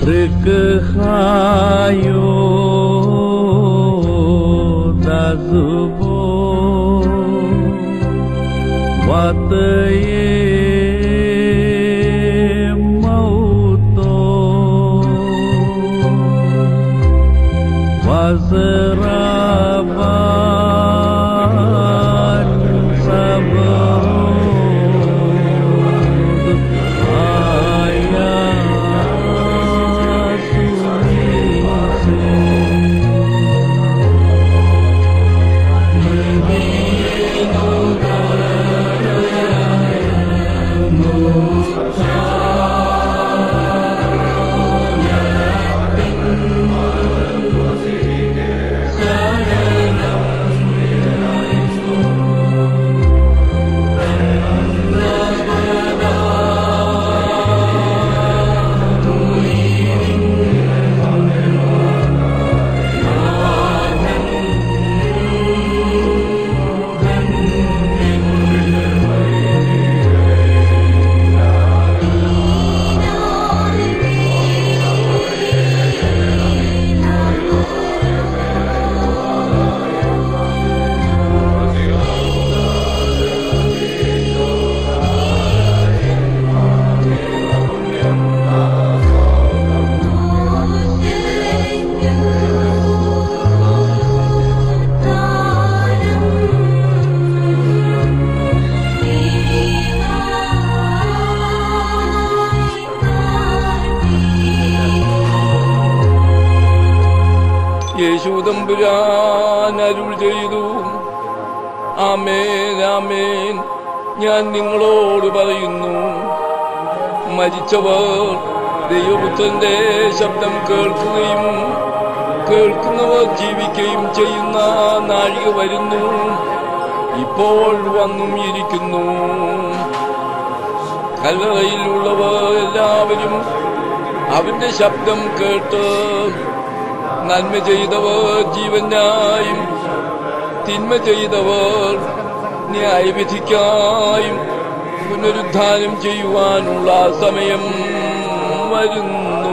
Rekahayo dazubo Wataye mauto Wazraban sabrud യേശുദമ്പുരാൻ അരുൾ ചെയ്തു ആമേൻ ആമേൻ ഞാൻ നിങ്ങളോട് പറയുന്നു മരിച്ചവർ ദൈവപുത്രന്റെ ശബ്ദം കേൾക്കുകയും കേൾക്കുന്നവർ ജീവിക്കുകയും ചെയ്യുന്ന നാഴിക വരുന്നു ഇപ്പോൾ വന്നും ഇരിക്കുന്നു കല്ലറയിലുള്ളവർ എല്ലാവരും അവന്റെ ശബ്ദം കേട്ട് നന്മ ചെയ്തവർ ജീവനായും തിന്മ ചെയ്തവർ ന്യായവിധിക്കായും പുനരുദ്ധാനം ചെയ്യുവാനുള്ള സമയം വരുന്നു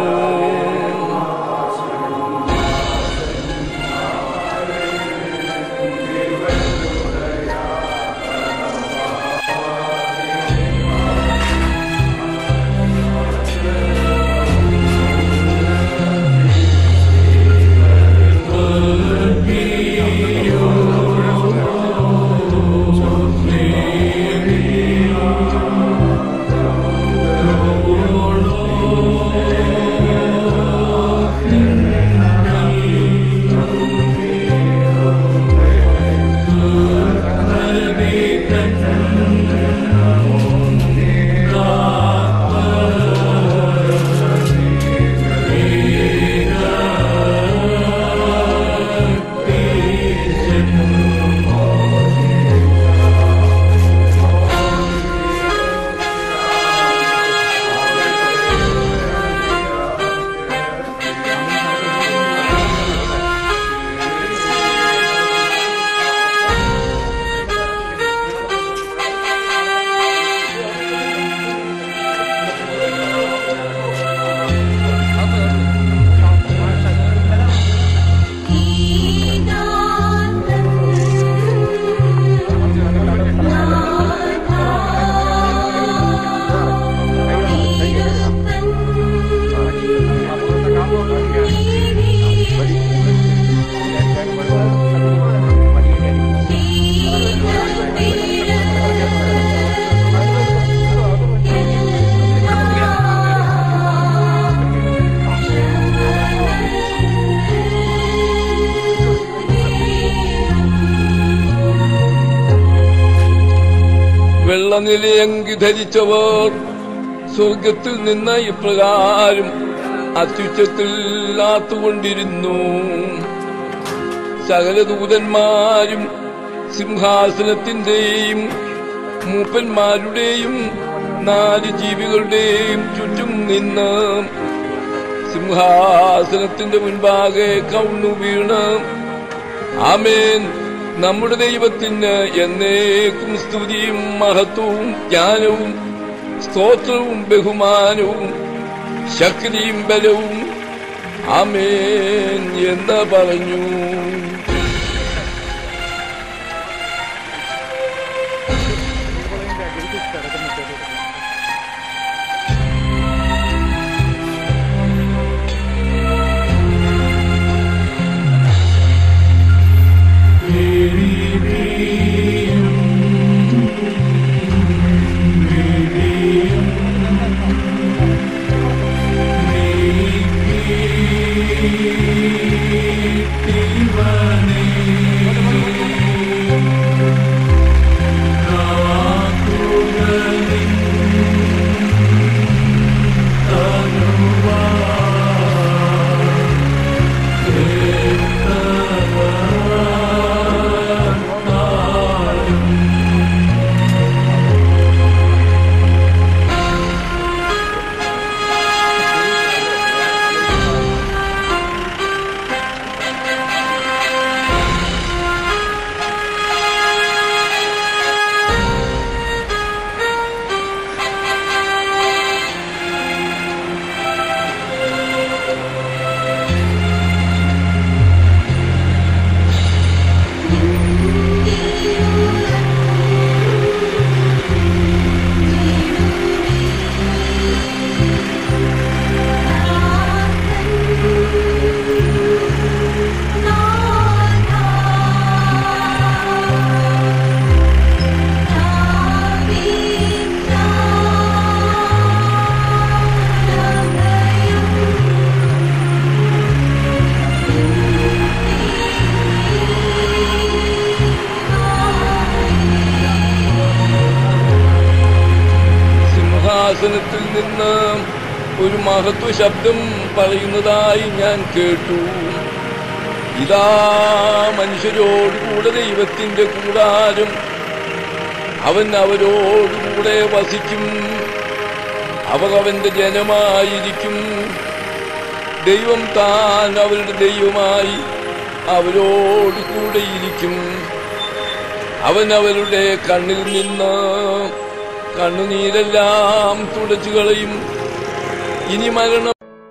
വെള്ളനിലയങ്കി ധരിച്ചവർ സ്വർഗത്തിൽ നിന്ന് ഇപ്രകാരം അത്യുച്ചത്തിൽ ആത്തുകൊണ്ടിരുന്നു സകല ദൂതന്മാരും സിംഹാസനത്തിന്റെയും മൂപ്പന്മാരുടെയും നാല് ജീവികളുടെയും ചുറ്റും നിന്ന് സിംഹാസനത്തിന്റെ മുൻപാകെ കൗണു വീണ് ആമേൻ നമ്മുടെ ദൈവത്തിന് എന്നേക്കും സ്തുതിയും മഹത്വവും ജ്ഞാനവും സ്തോത്രവും ബഹുമാനവും ശക്തിയും ബലവും ആമേൻ എന്ന് പറഞ്ഞു സിംഹാസനത്തിൽ നിന്ന് ഒരു മഹത്വ ശബ്ദം പറയുന്നതായി ഞാൻ കേട്ടു ഇതാ മനുഷ്യരോടുകൂടെ ദൈവത്തിന്റെ കൂടാരം അവൻ അവരോടുകൂടെ വസിക്കും അവർ അവന്റെ ജനമായിരിക്കും ദൈവം താൻ അവരുടെ ദൈവമായി അവരോട് കൂടെയിരിക്കും അവൻ അവരുടെ കണ്ണിൽ നിന്ന് കണ്ണുനീരെല്ലാം തുടച്ചു കളയും ഇനി മരണം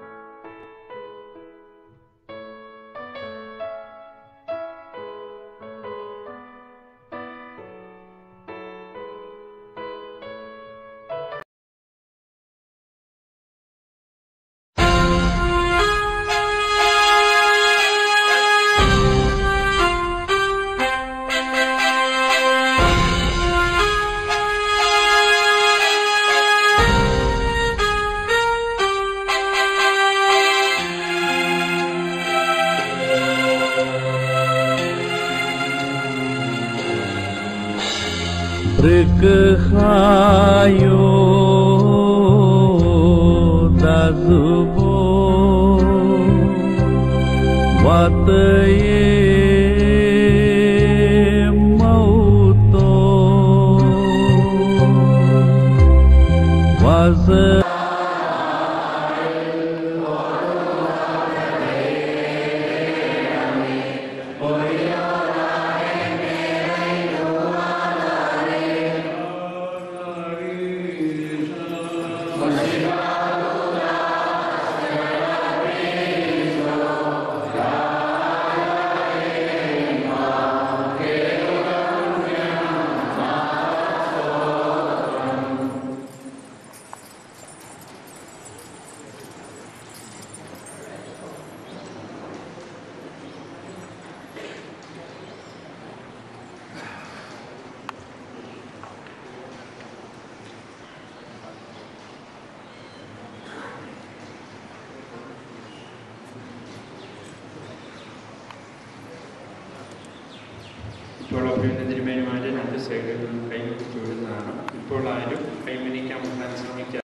Berkehayo dazubo Wataye mauto Wasa ഇപ്പോൾ അഭിനന്ദ തിരുമേനിമാരെ രണ്ട് സൈഡുകളും കൈകൊണ്ട് ചൂടുന്നതാണ് ഇപ്പോൾ ആരും കൈമരിക്കാൻ മുട്ടാൻ ശ്രമിക്കുക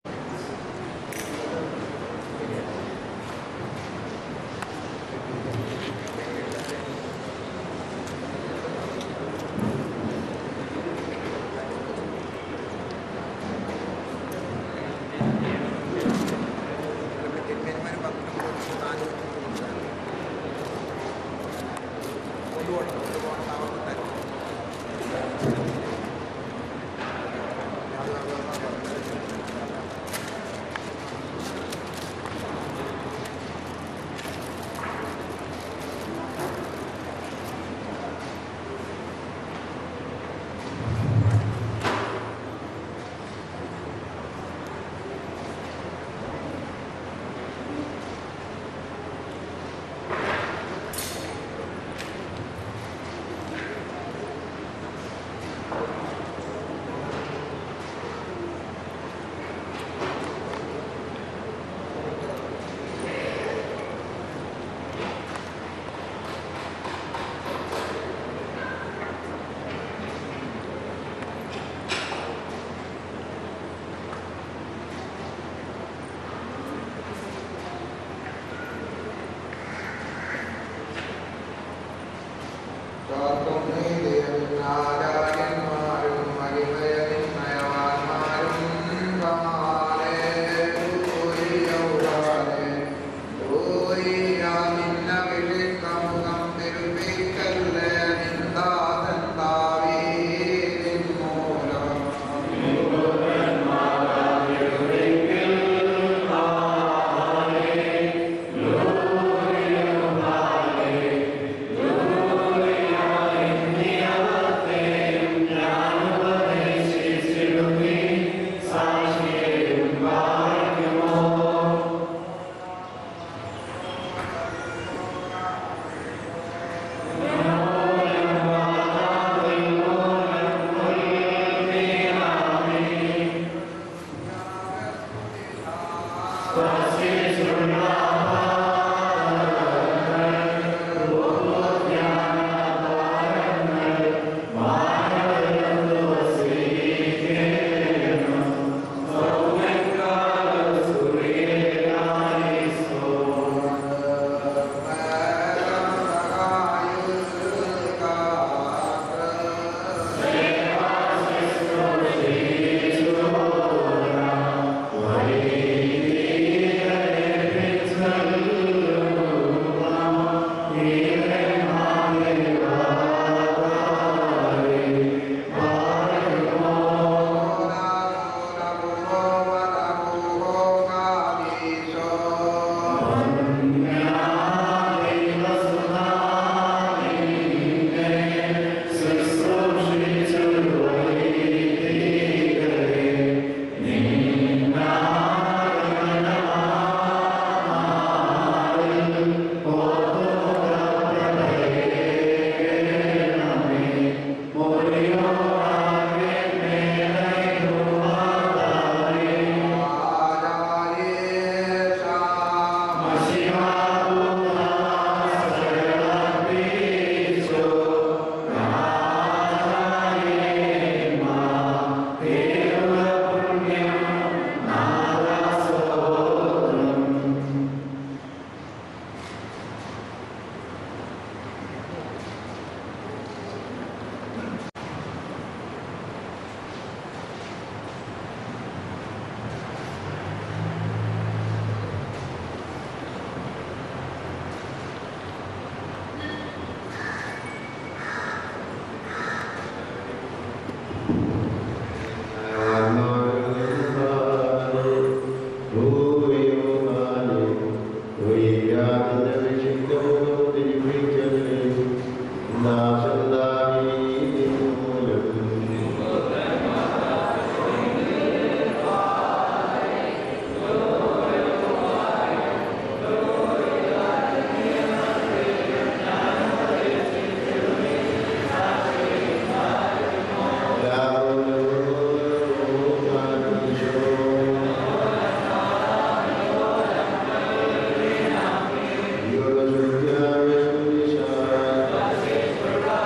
Thank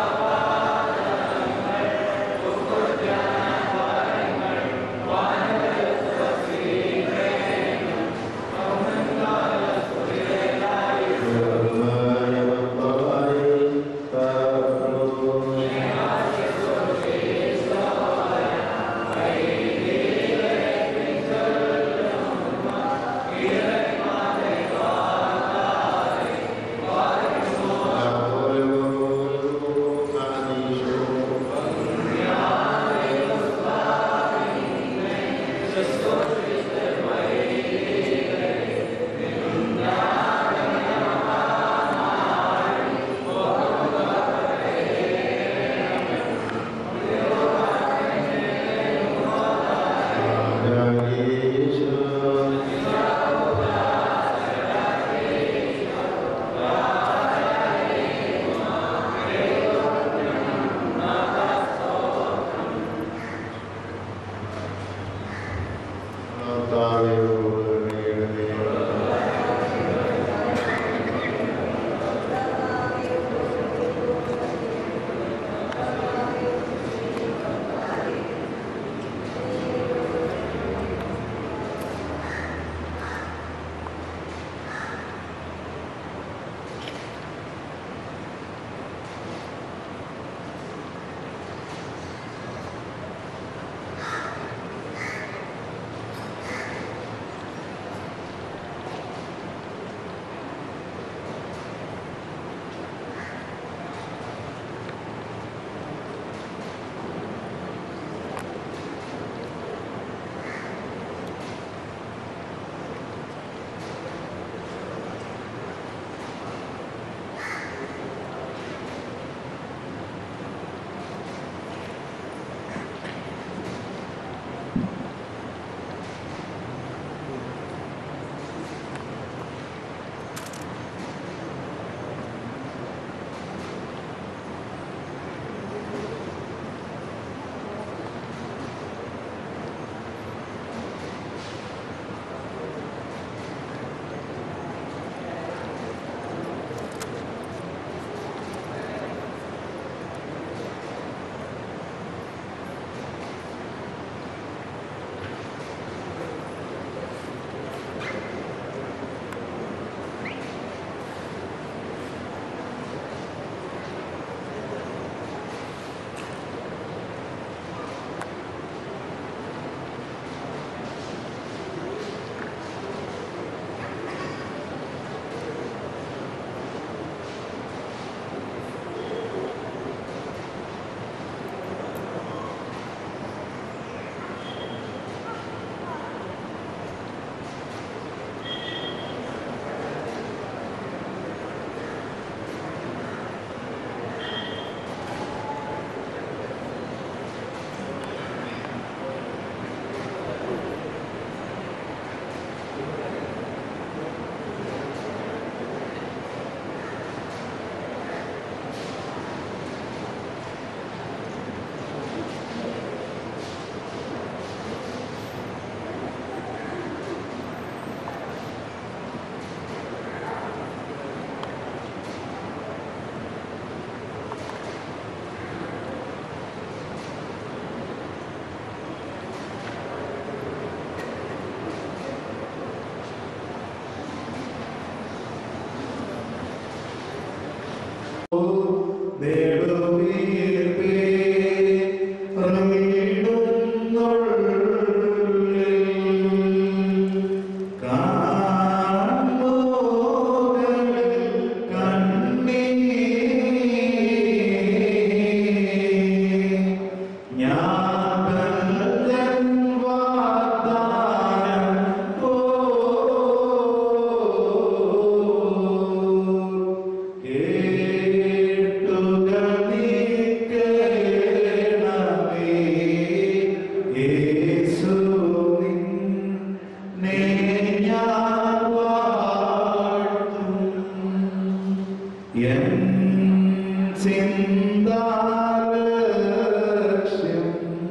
ചിന്താലക്ഷ്യം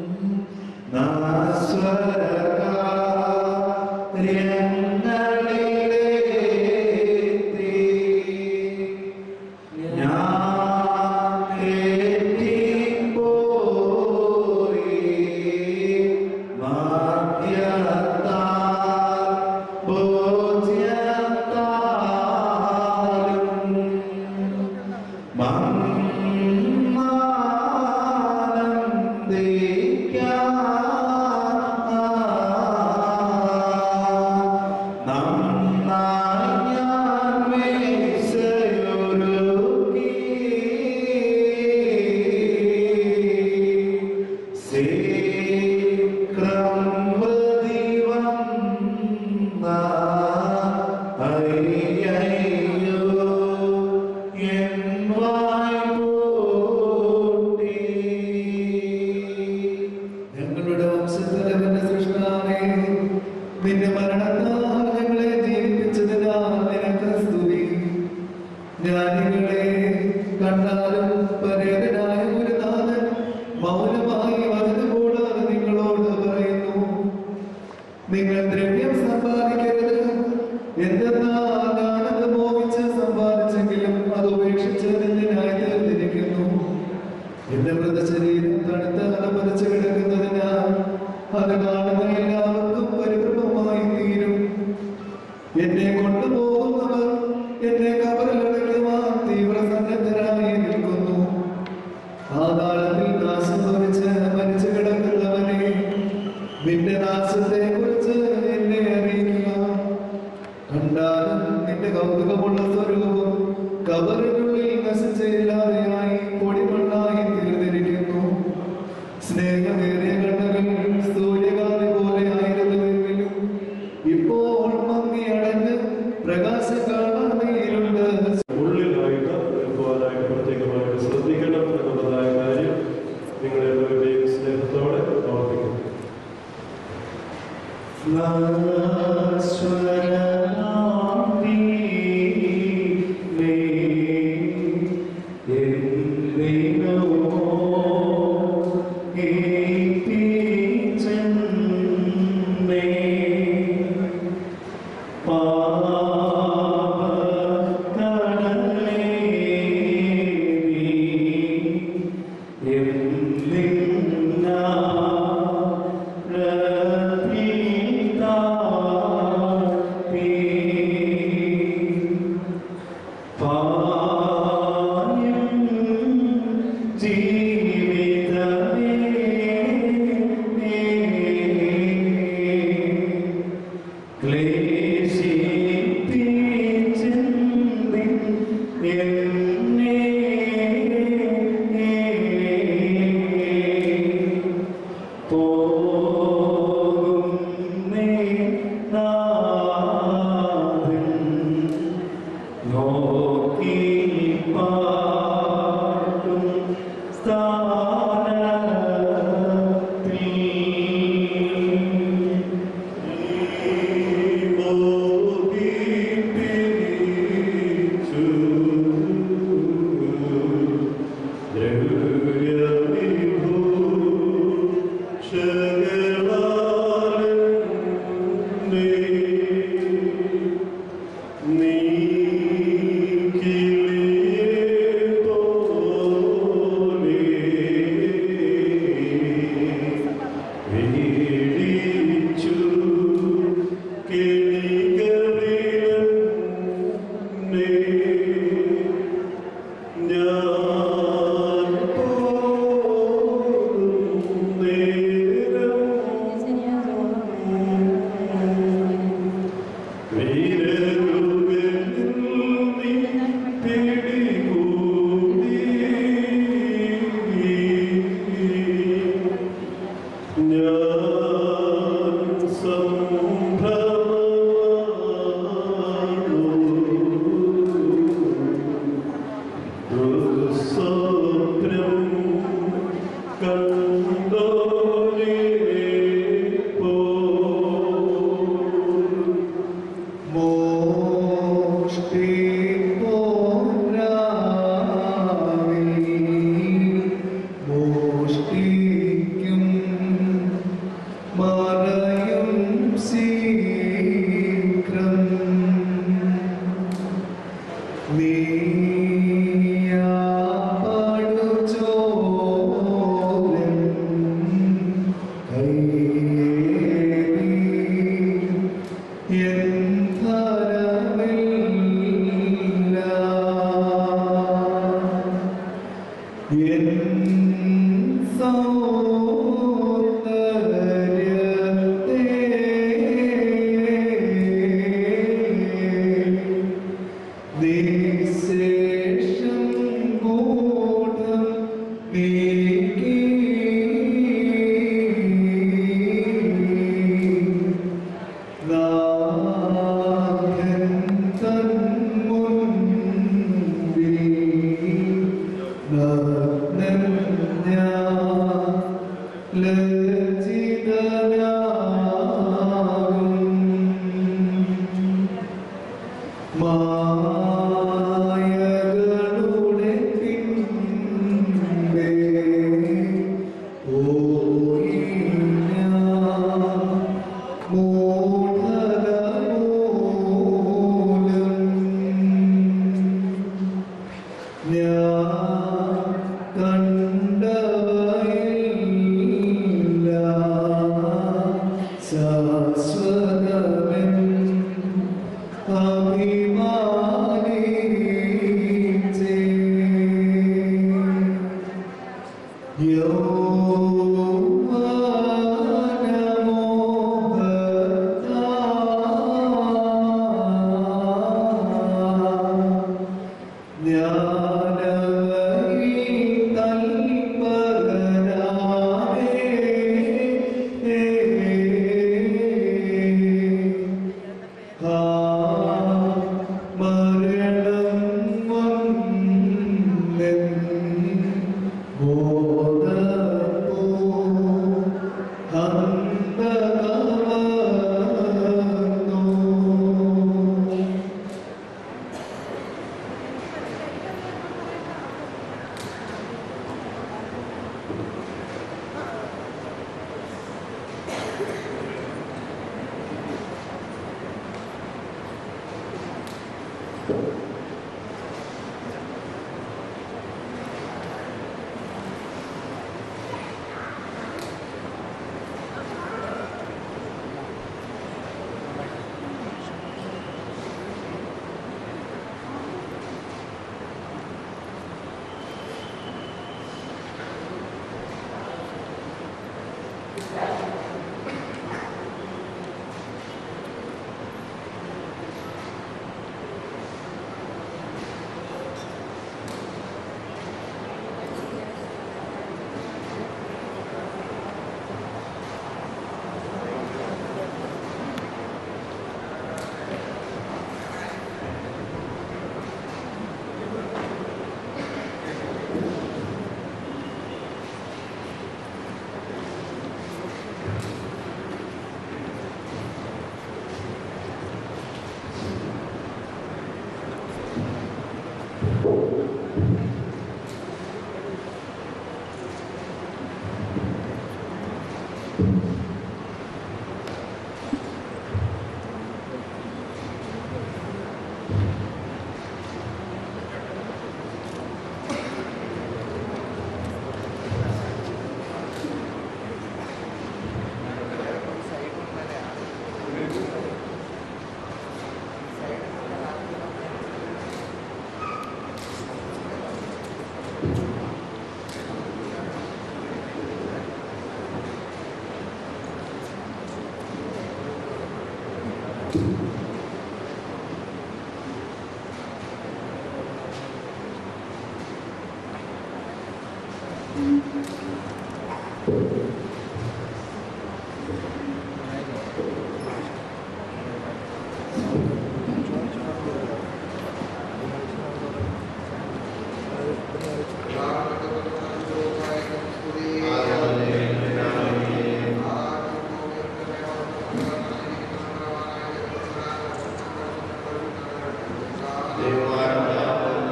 നാസ്വരകാര്യങ്ങളിലേത്തി ഞാൻ തെറ്റിപ്പോയി മദ്യത്താൽ ബോധ്യത്താലും ഞങ്ങളുടെ വംശത്തലവന്റെ സൃഷ്ടാവേ നിന്റെ മരണത്താൽ ഞങ്ങളെ ജീവിപ്പിച്ചതിനാൽ നിനക്ക് സ്തുതി ഞാൻ നിങ്ങളെ കണ്ടാലും പരേതനായ ഒരു നാഥൻ മൗനമായി വചനകൂടാതെ നിങ്ങളോട് പറയുന്നു നിങ്ങൾ ദ്രവ്യം സമ്പാദിക്കരുത് എന്തെന്നാൽ ഞാനത് മോഹിച്ച് സമ്പാദിച്ചെങ്കിലും അത് ഉപേക്ഷിച്ച് നിന്നിനായി തീർന്നിരിക്കുന്നു എന്റെ മൃതശരീരം തണുത്ത അലമരച്ച് കിടക്കുന്നതിനാൽ അത് കാണുന്ന എല്ലാവർക്കും പരിഭ്രമമായി തീരും എന്നെ കൊണ്ടുപോകുന്നവർ എന്നെ കബറിലടയ്ക്കുവാൻ തീവ്ര സന്നദ്ധരായി നിൽക്കുന്നു ആ കാലത്തിൽ നാശം ഭവിച്ച് മരിച്ചു കിടക്കുന്നവനെ നിന്റെ നാശത്തെ കുറിച്ച് എന്നെ അറിയിക്കുക കണ്ടാലും നിന്റെ കൗതുകമുള്ള സ്വരൂപം കബറിനുള്ളിൽ നശിച്ചില്ലാതെയായി പൊടിമണ്ണായി തീർന്നിരിക്കുന്നു സ്നേഹമേറിയ കണ്ണുകൾ സൂര്യകാന്തി പോലെ ആയിരുന്നുവെങ്കിലും ഇപ്പോൾ മങ്ങി അടഞ്ഞ് പ്രകാശം കാണാമയിലുണ്ട് ഉള്ളിലായിട്ട് നിൽക്കുവാനായിട്ട് പ്രത്യേകമായിട്ട് ശ്രദ്ധിക്കണം എന്നുള്ളതായ കാര്യം നിങ്ങളെല്ലാവരുടെയും സ്നേഹത്തോടെ ഓർമ്മിക്കുന്നു നീ മായകളുടെ പിൻപേ പോയി ഞാൻ മൂഢത മൂലം ഞാൻ കണ്ടവയില്ല ശാശ്വതമെൻ അഭിമാനിച്ചേ മരണം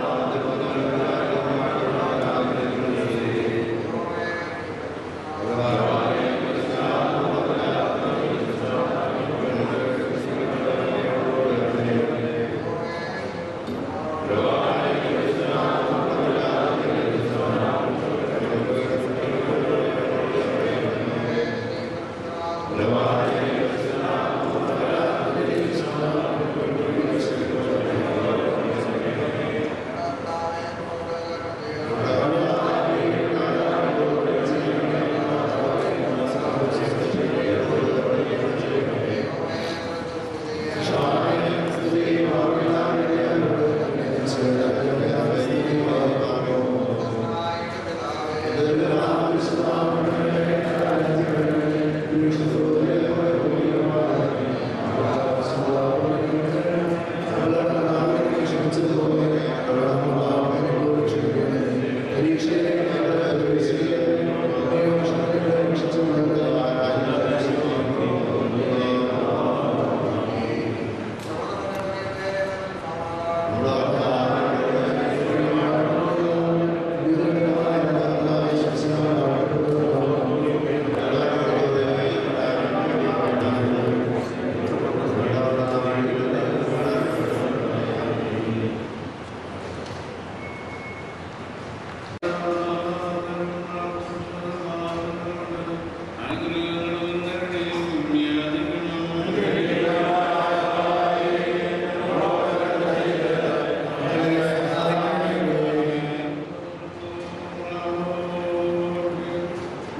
ും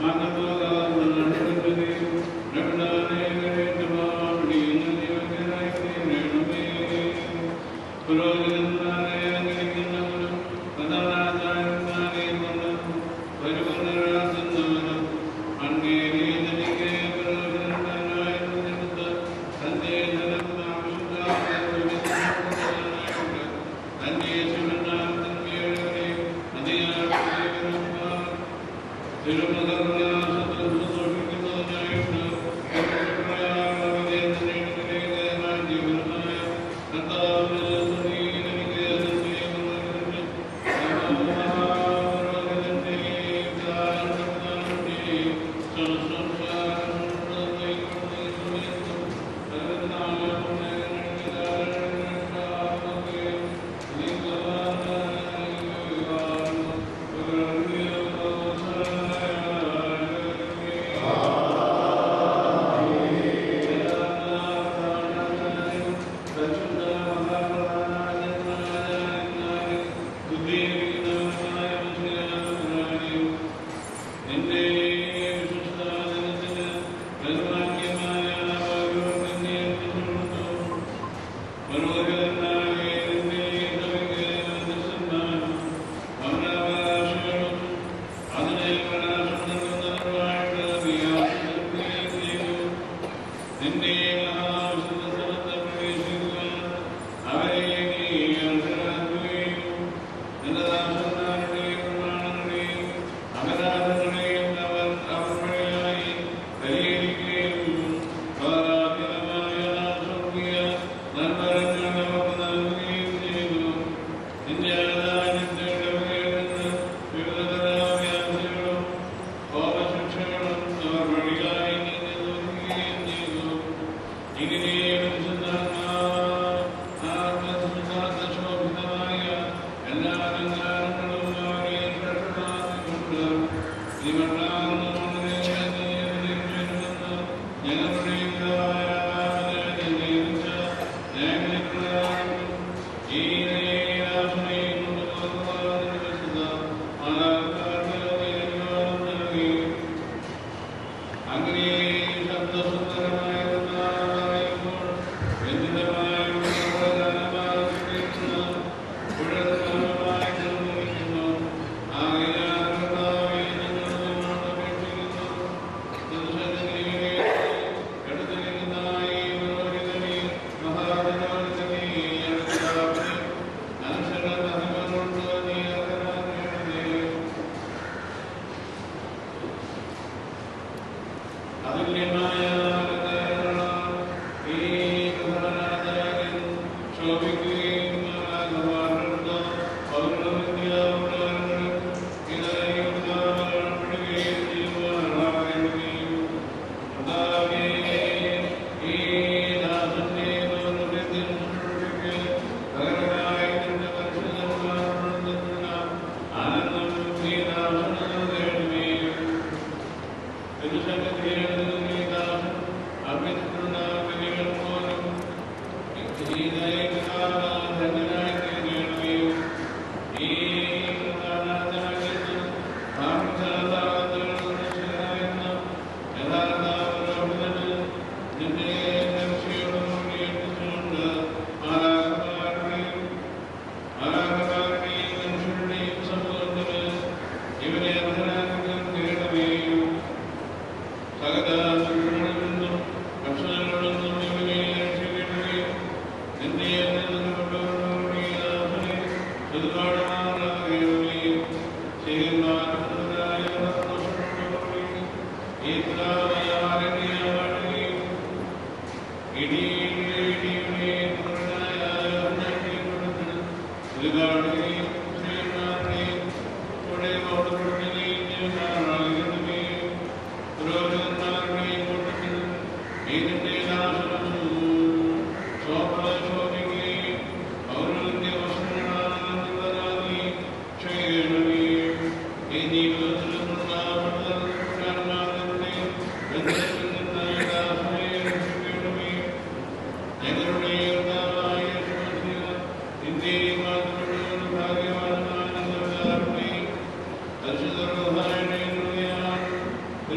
ഭാഗ്യവാന്മാരും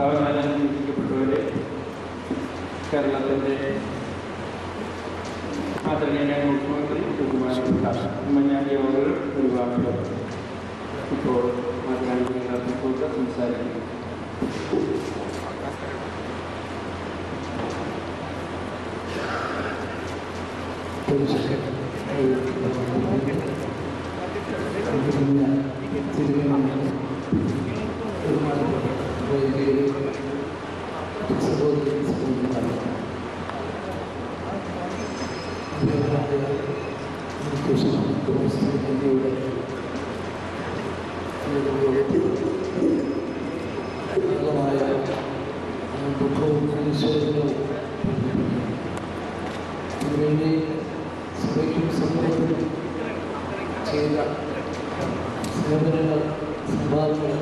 കർത്താവിനാൽ അനുഗ്രഹിക്കപ്പെട്ടവരെ കേരളത്തിൻ്റെ ആദരണീയനായ മുഖ്യമന്ത്രി ബഹുമാനപ്പെട്ട ഉമ്മൻചാണ്ടി അവർ ഒരു വാക്കുകൾ ഇപ്പോൾ ആദരണീയങ്ങളെ സംസാരിക്കുന്നു ദുഃഖവും അനുശോചനവും ഇതിനുവേണ്ടി സഭയ്ക്കും സമൂഹത്തിനും ചെയ്ത സേവനങ്ങൾ സംഭാവനകൾ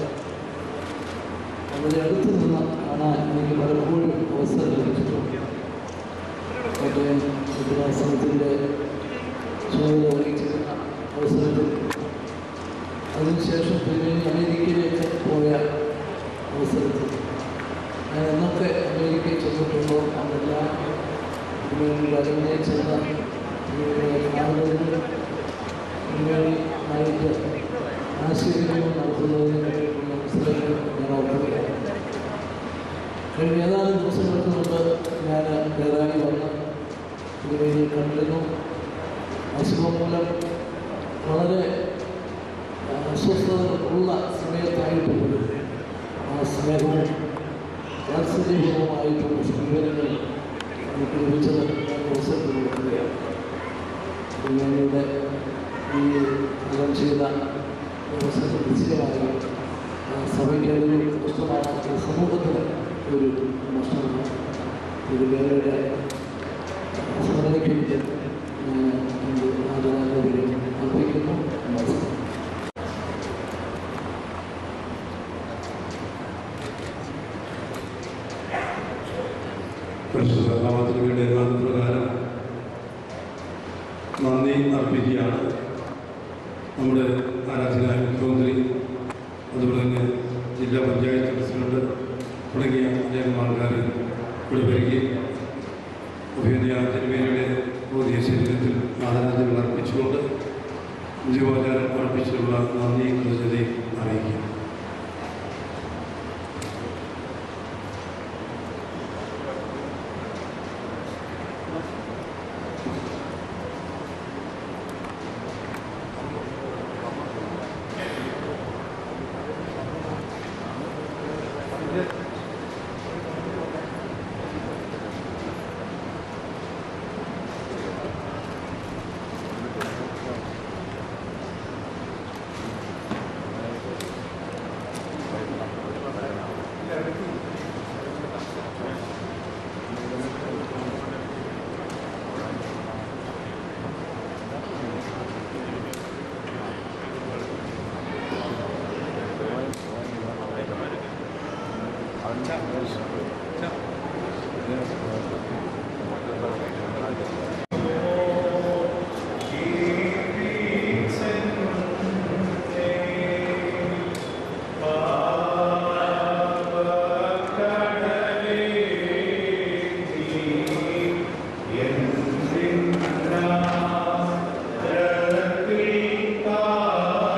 വളരെ അടുത്ത് നിന്ന് കാണാൻ എനിക്ക് പലപ്പോഴും അവസരം ലഭിച്ചിട്ടുണ്ട് കോട്ടയം ഭദ്രാസനത്തിൻ്റെ ചുമതല വഹിച്ചിരുന്ന അവസരത്തിൽ അതിനുശേഷം പിന്നെ അമേരിക്കയിലേക്ക് പോയ അവസരത്തിൽ ഞാൻ എന്നൊക്കെ അമേരിക്കയിൽ ചെന്നിട്ടുണ്ടോ അന്നെല്ലാം ഇതിനുവേണ്ടി അരങ്ങിനെ ചെന്ന ഇതിനുവേണ്ടി കാണുന്നതിന് ഇതിനുവേണ്ടി ആയിട്ട് ആശയവിനിമയം നടത്തുന്നതിന് വേണ്ടിയിട്ടുള്ള അവസരങ്ങൾ ഞാൻ ഓർക്കുകയാണ് കഴിഞ്ഞ ഏതാനും ദിവസങ്ങൾക്ക് മുമ്പ് ഞാൻ കയറാനി വന്ന് ഇതിനുവേണ്ടി കണ്ടിരുന്നു അസുഖം മൂലം വളരെ അസ്വസ്ഥത ഉള്ള സമയത്തായിട്ട് പോലും ആ സ്നേഹവും വാത്സല്യപൂർവമായിട്ടുള്ള സമീപനങ്ങൾ നമുക്ക് ലഭിച്ചത് ഞാൻ അവസരത്തിൽ കൊടുക്കുകയാണ് ഞാനിവിടെ ഈ ഫലം ചെയ്ത അവസരത്തിൽ നിശ്ചയമായി സഭയ്ക്ക് അതൊരു നഷ്ടമാണ് സമൂഹത്തിന് ഒരു നഷ്ടമാണ് ഇത് വേറെ സ്മരണയ്ക്ക് വേണ്ടി ഞാൻ എൻ്റെ ആദരാഞ്ജലികൾ അർപ്പിക്കുന്നു നമസ്കാരം പരിശുദ്ധ നാമത്തിന് വേണ്ടി പ്രകാരം നന്ദി അർപ്പിക്കുകയാണ് നമ്മുടെ ആരാധനായ മുഖ്യമന്ത്രി അതുപോലെ തന്നെ ജില്ലാ പഞ്ചായത്ത് പ്രസിഡന്റ് തുടങ്ങിയ അനേകം ആൾക്കാർ ഇവിടെ വരികയും അഭിനയ തിരുമേനിയുടെ ഭൗതിക ശരീരത്തിൽ ആദരാഞ്ജലികൾ അർപ്പിച്ചുകൊണ്ട് ജീവാചാരം അർപ്പിച്ചിട്ടുള്ള നന്ദി കൃതജ്ഞതയും അറിയിക്കുക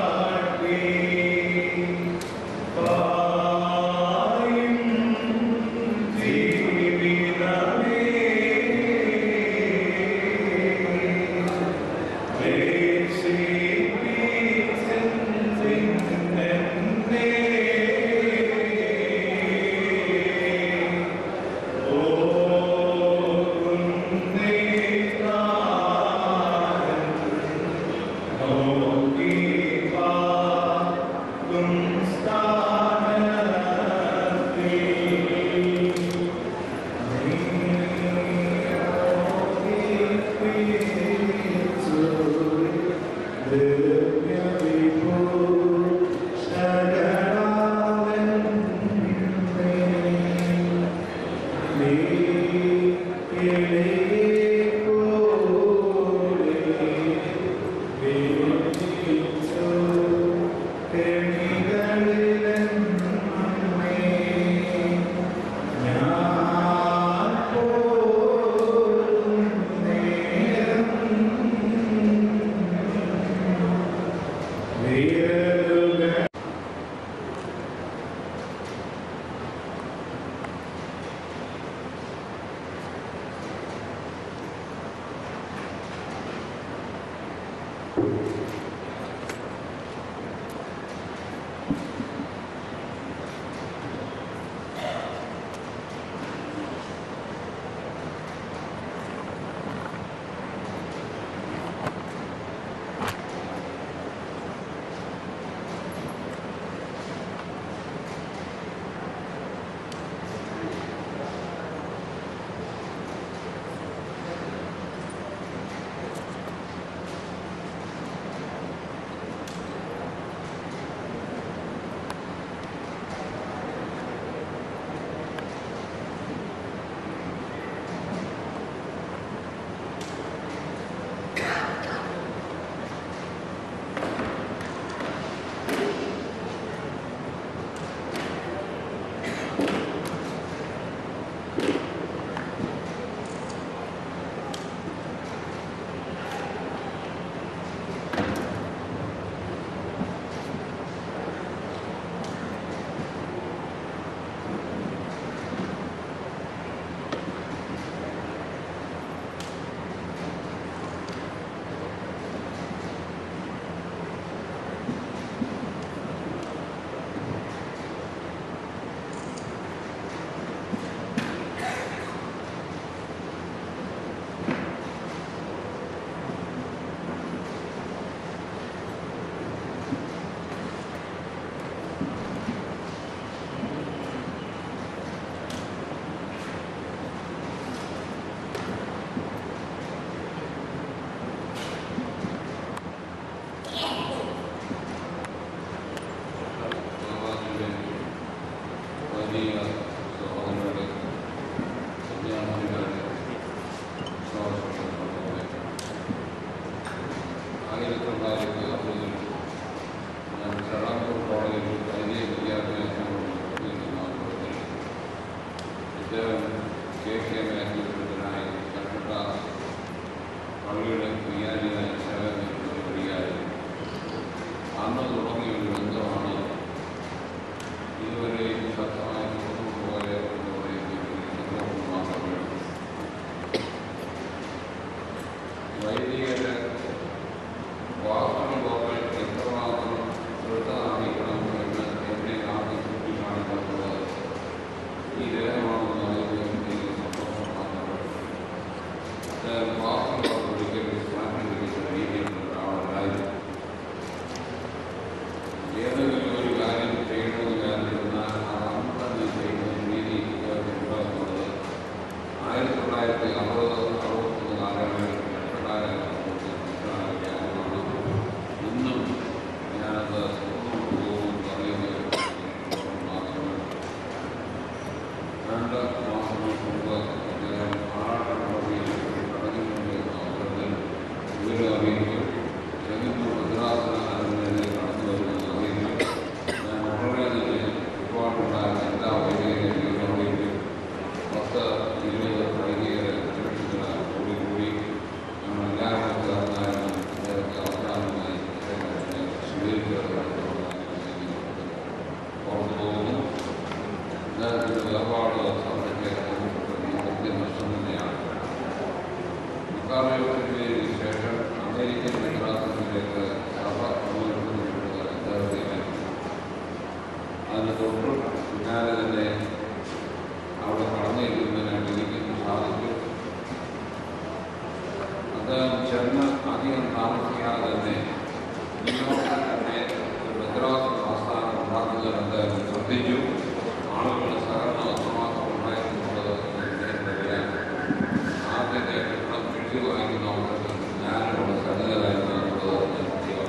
Bye. ആയിരത്തി തൊള്ളായിരത്തി അറുപതിൽ ഞാൻ ഷറാംപൂർ കോളേജിൽ വലിയ വിദ്യാഭ്യാസത്തിൽ ഇദ്ദേഹം കെ കെ മേഖലനായി കൽക്കട്ട പള്ളിയുടെ വികാരിയായി സേവനം അന്ന് തുടങ്ങിയ ഒരു ബന്ധമാണ് ഇതുവരെ ശക്തമായി മുന്നോട്ട് പോലെ മാത്രമേ വൈദികരെ വാസനകളോടെ എത്രമാത്രം വൃത്തനാണിക്കണം എന്ന് എന്നെ ആദ്യം ചൂണ്ടിക്കാണിക്കുന്നത് ഈ ദേഹമാണെന്ന് അറിയുകയും എനിക്ക് സന്തോഷം മാത്രമാണ് അദ്ദേഹം വാസനകളോട് ഒരിക്കലും സ്വാധീനിക്കുന്ന രീതിയിലുള്ള ഒരാളല്ലായിരുന്നു ഏതെങ്കിലും ഒരു കാര്യം ചെയ്യണമെന്ന് വിചാരിച്ചിരുന്നാൽ അത് അന്ന് തന്നെ ചെയ്യുന്ന രീതി ഉണ്ടാകുന്നത് ആയിരത്തി തൊള്ളായിരത്തി അറുപത് അറുപത്തൊന്ന് കാലങ്ങളിൽ ഇന്നും ഞാനത് പറയുന്നത് രണ്ട് മാസങ്ങൾക്ക് മുമ്പ് അദ്ദേഹം ആറാട്ടപ്പള്ളിയിൽ കടന്നുകൊണ്ടിരുന്ന അവസരത്തിൽ വിവരം അറിയിക്കും ചെങ്ങന്നൂർ ഭദ്രാസനാലയത്തിലേക്ക് കടന്നു വരുന്നത് അറിയിക്കും ഞാൻ വളരെ തന്നെ ഒരുപാടുണ്ടായിരുന്ന എല്ലാ വൈദികരെയും അറിയിക്കും പത്ത് ഇരുപത് വൈദികരെ ലക്ഷ്യത്തിന് കൂടി കൂടി ഞങ്ങൾ എല്ലാവരും ചേർന്നായിരുന്നു അദ്ദേഹത്തെ അവസാനമായി സ്വീകരിച്ചത് പുറത്തു പോകുന്നു അദ്ദേഹത്തിൻ്റെ വേർപാട് സംബന്ധിച്ച് വലിയ നഷ്ടം തന്നെയാണ് ഇക്കാലഘട്ടത്തിന് ശേഷം അമേരിക്കൻ മദ്രാസിലേക്ക് സഭ പ്രവർത്തനപ്പെടുന്നത് അദ്ദേഹത്തെ അതിന് തൊട്ട് പിന്നാലെ തന്നെ അവിടെ കടന്നിരിക്കുന്നതിനായിട്ട് എനിക്ക് സാധിച്ചു അദ്ദേഹം ചെന്ന് അധികം താമസിക്കാതെ തന്നെ ന്യൂയോർക്കിൽ തന്നെ ഒരു മദ്രാസ് ആസ്ഥാനം ഉണ്ടാക്കുന്നതിന് അദ്ദേഹം ശ്രദ്ധിച്ചു ആളുകൾ സഹകരണ സമാസം ഉണ്ടായിരുന്നത് എനിക്കറിയാം ആദ്യത്തെ കെട്ടിടം എഴുതി വാങ്ങിക്കുന്ന അവസരത്തിൽ ഞാനിവിടെ സന്നിധരായിരുന്നു എന്നുള്ളത് ഞാൻ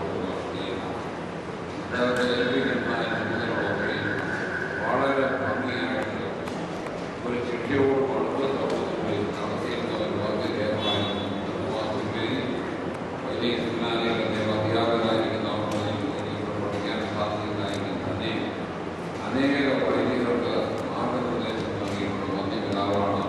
അദ്ദേഹത്തെ ഏൽപ്പിക്കുന്നതായ ചുമതലകളൊക്കെ വളരെ ഭംഗിയായിട്ട് ഒരു ചിട്ടിയോട് വളരെ സൗകര്യത്തിൽ നടത്തിയിരുന്ന ഒരു വർഗ്ഗീയമായിരുന്നു വലിയ സെമിനാരികളെ അധ്യാപകരായിരിക്കുന്ന പഠിക്കാൻ സാധിക്കുന്നതായിരിക്കും തന്നെ അനേക വൈദികർക്ക് മാർഗനിർദ്ദേശം നൽകിയിട്ടുള്ള വന്യപിതാവാണ്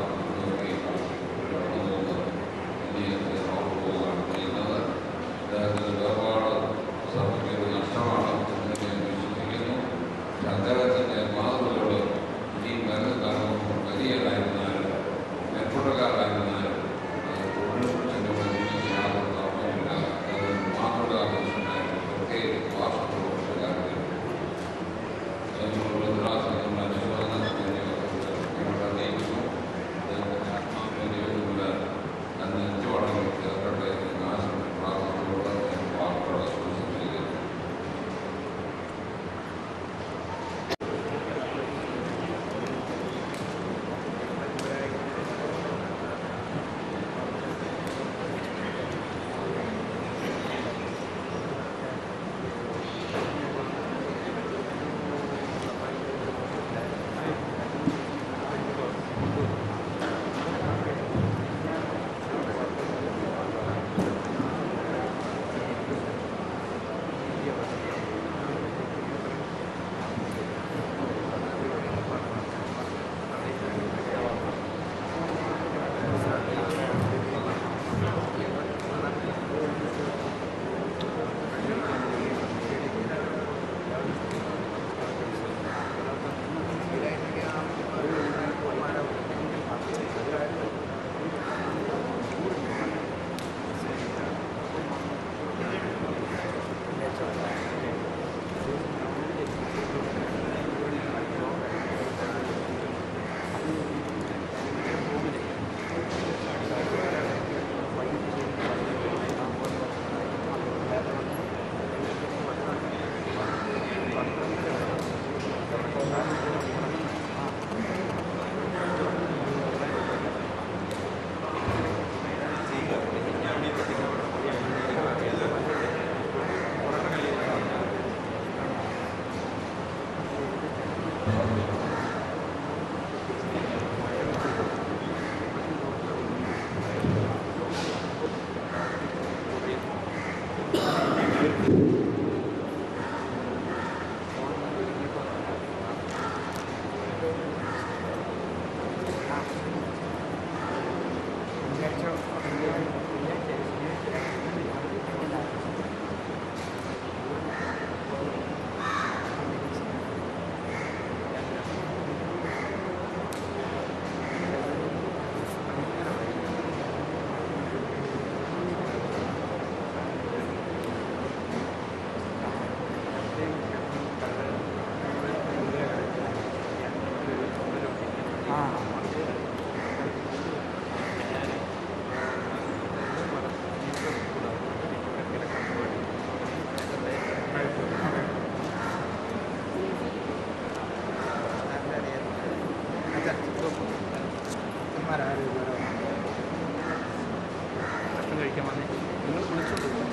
ചെയ്യുന്നത് അദ്ദേഹത്തിൻ്റെ വേർപാട് സഭയ്ക്ക് ഒരു നഷ്ടമാണ് എന്ന് ഞാൻ വിശ്വസിക്കുന്നു അദ്ദേഹത്തിൻ്റെ മാതൃകകൾ ഇനിയും വരുന്ന കാലം വലിയതായിരുന്നാലും മേൽപ്പുറക്കാരായിരുന്നാലും അത് തുടരും എന്നോട് എനിക്ക് യാതൊരു തർക്കമില്ല അത് ഭക്ഷണം കഴിക്കാൻ വന്നേ നിങ്ങൾ വിളിച്ചോണ്ട് പോ.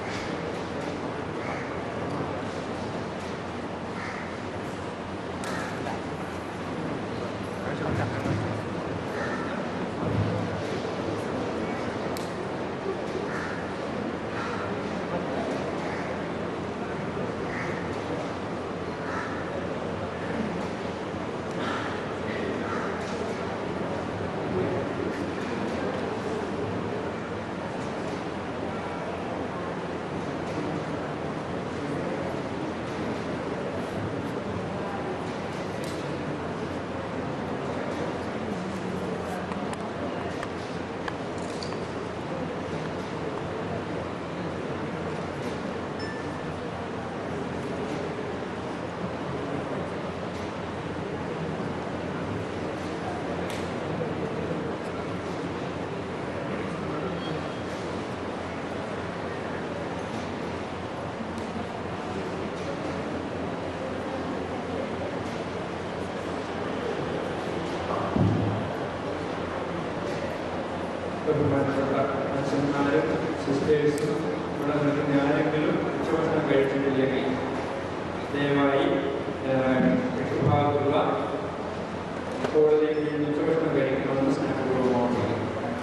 ബഹുമാനപ്പെട്ട അച്ഛന്മാരും സിസ്റ്റേഴ്സും ഇവിടെ നിന്ന് ആരെങ്കിലും ഉച്ചഭക്ഷണം കഴിച്ചിട്ടില്ലെങ്കിൽ ദയവായി ചുറ്റുഭാഗത്തുള്ള കോടതിയിൽ നിന്ന് ഉച്ചഭക്ഷണം കഴിക്കണമെന്ന് സ്നേഹപൂർവ്വം ഓർമ്മിക്കുന്നു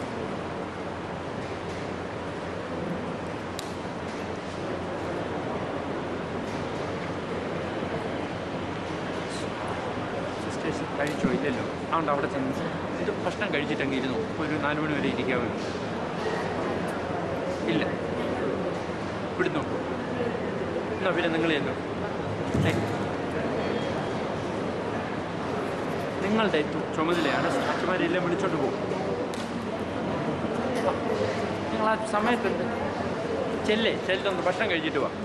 സിസ്റ്റേഴ്സ് കഴിച്ചോ ഇല്ലല്ലോ അതുകൊണ്ട് അവിടെ ചെന്ന് ഇത് ഭക്ഷണം കഴിച്ചിട്ടെങ്കിൽ ഇരുന്നു ഒരു നാല് മണി വരെ ഇരിക്കാമോ ഇല്ല ഇവിടുന്നു എന്നാ പിന്നെ നിങ്ങൾ ചെല്ലോ ഏയ്. നിങ്ങളുടെ തു- ചുമതലയാണ് അച്ഛന്മാരെല്ലാം വിളിച്ചോണ്ട് പോകും നിങ്ങൾ ആ സമയത്തുണ്ട് ചെല്ലേ ചെല്ലൊന്ന് ഭക്ഷണം കഴിച്ചിട്ട് വാ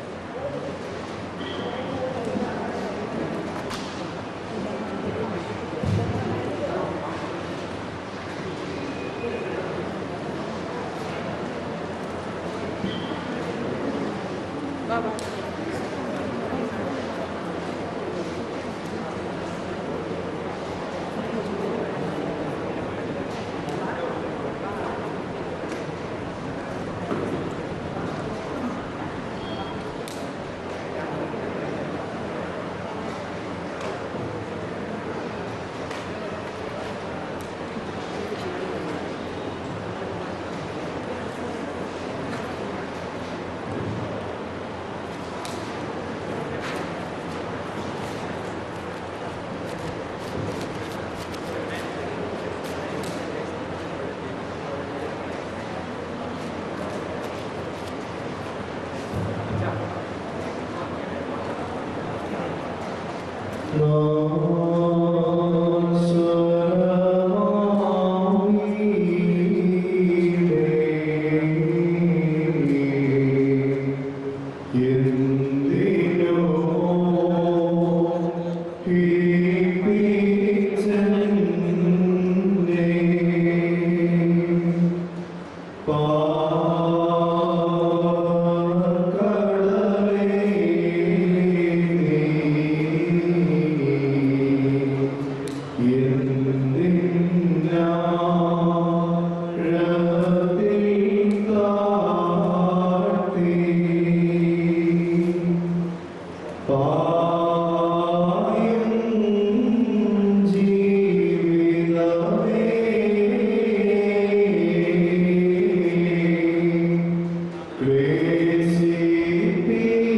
Praise ye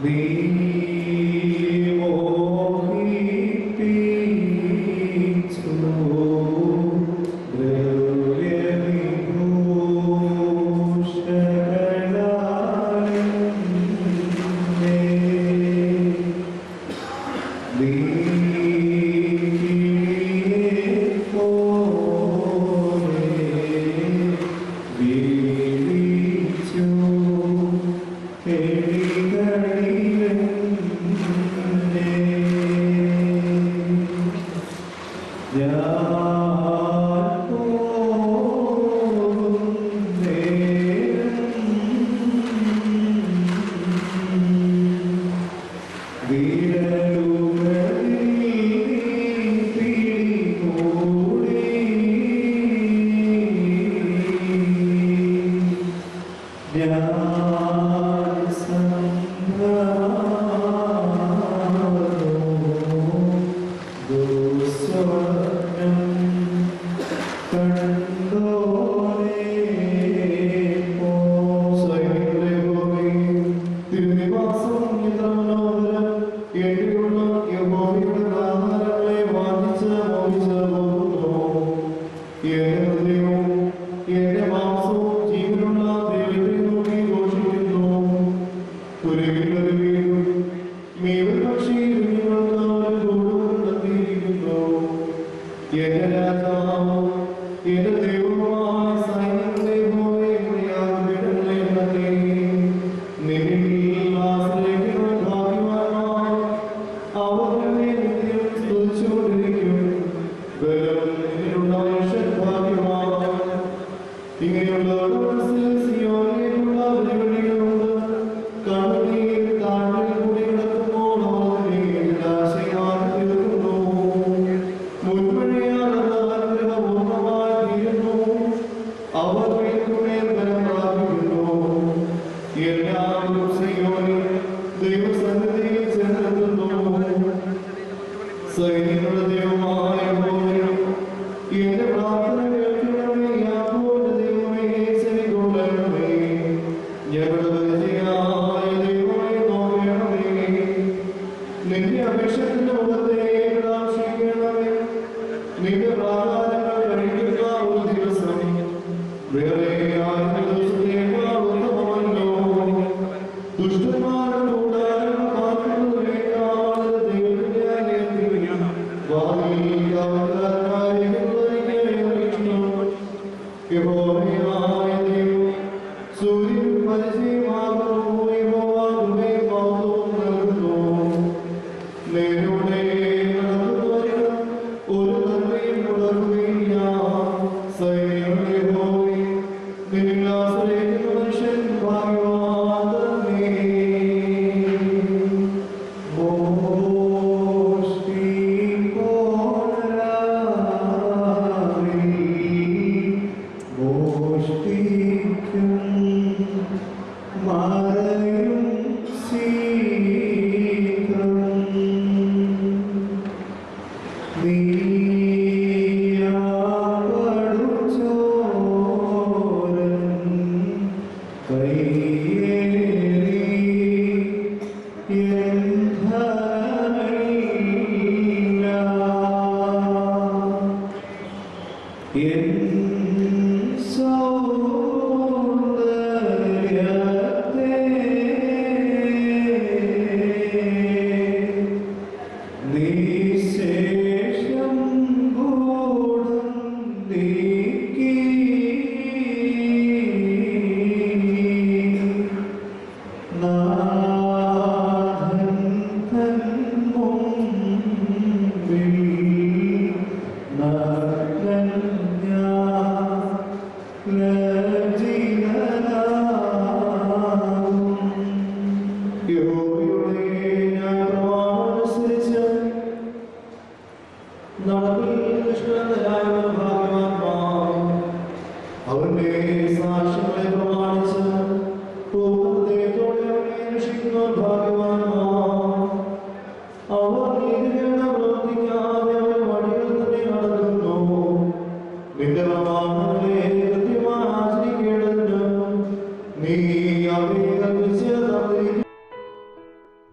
നീ അവരെ കൽപ്പിച്ചതായി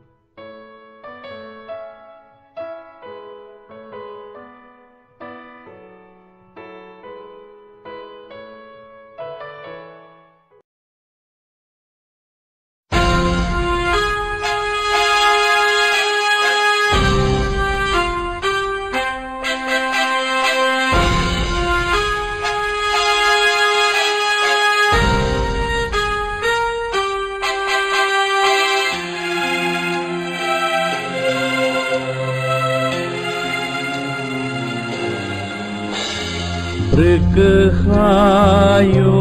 Rykhayo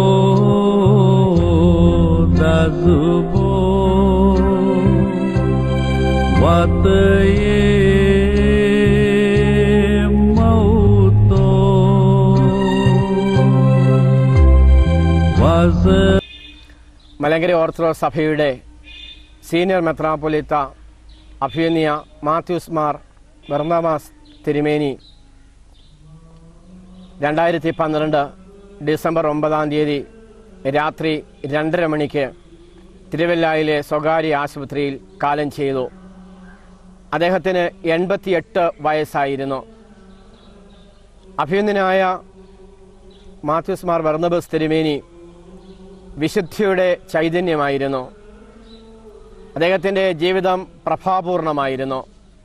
da zubo Wataye mauto Was Malankara Orthodox സഭയുടെ സീനിയർ മെത്രാപ്പൊലിത്ത അഭിയന്യ മാത്യൂസ് മാർ ബർണമാസ് തിരുമേനി രണ്ടായിരത്തി പന്ത്രണ്ട് ഡിസംബർ ഒമ്പതാം തീയതി രാത്രി രണ്ടര മണിക്ക് തിരുവല്ലായിലെ സ്വകാര്യ ആശുപത്രിയിൽ കാലം ചെയ്തു അദ്ദേഹത്തിന് എൺപത്തിയെട്ട് വയസ്സായിരുന്നു അഭിയന്യനായ മാത്യൂസ് മാർ ബർണബസ് തിരുമേനി വിശുദ്ധിയുടെ ചൈതന്യമായിരുന്നു അദ്ദേഹത്തിൻ്റെ ജീവിതം പ്രഭാപൂർണമായിരുന്നു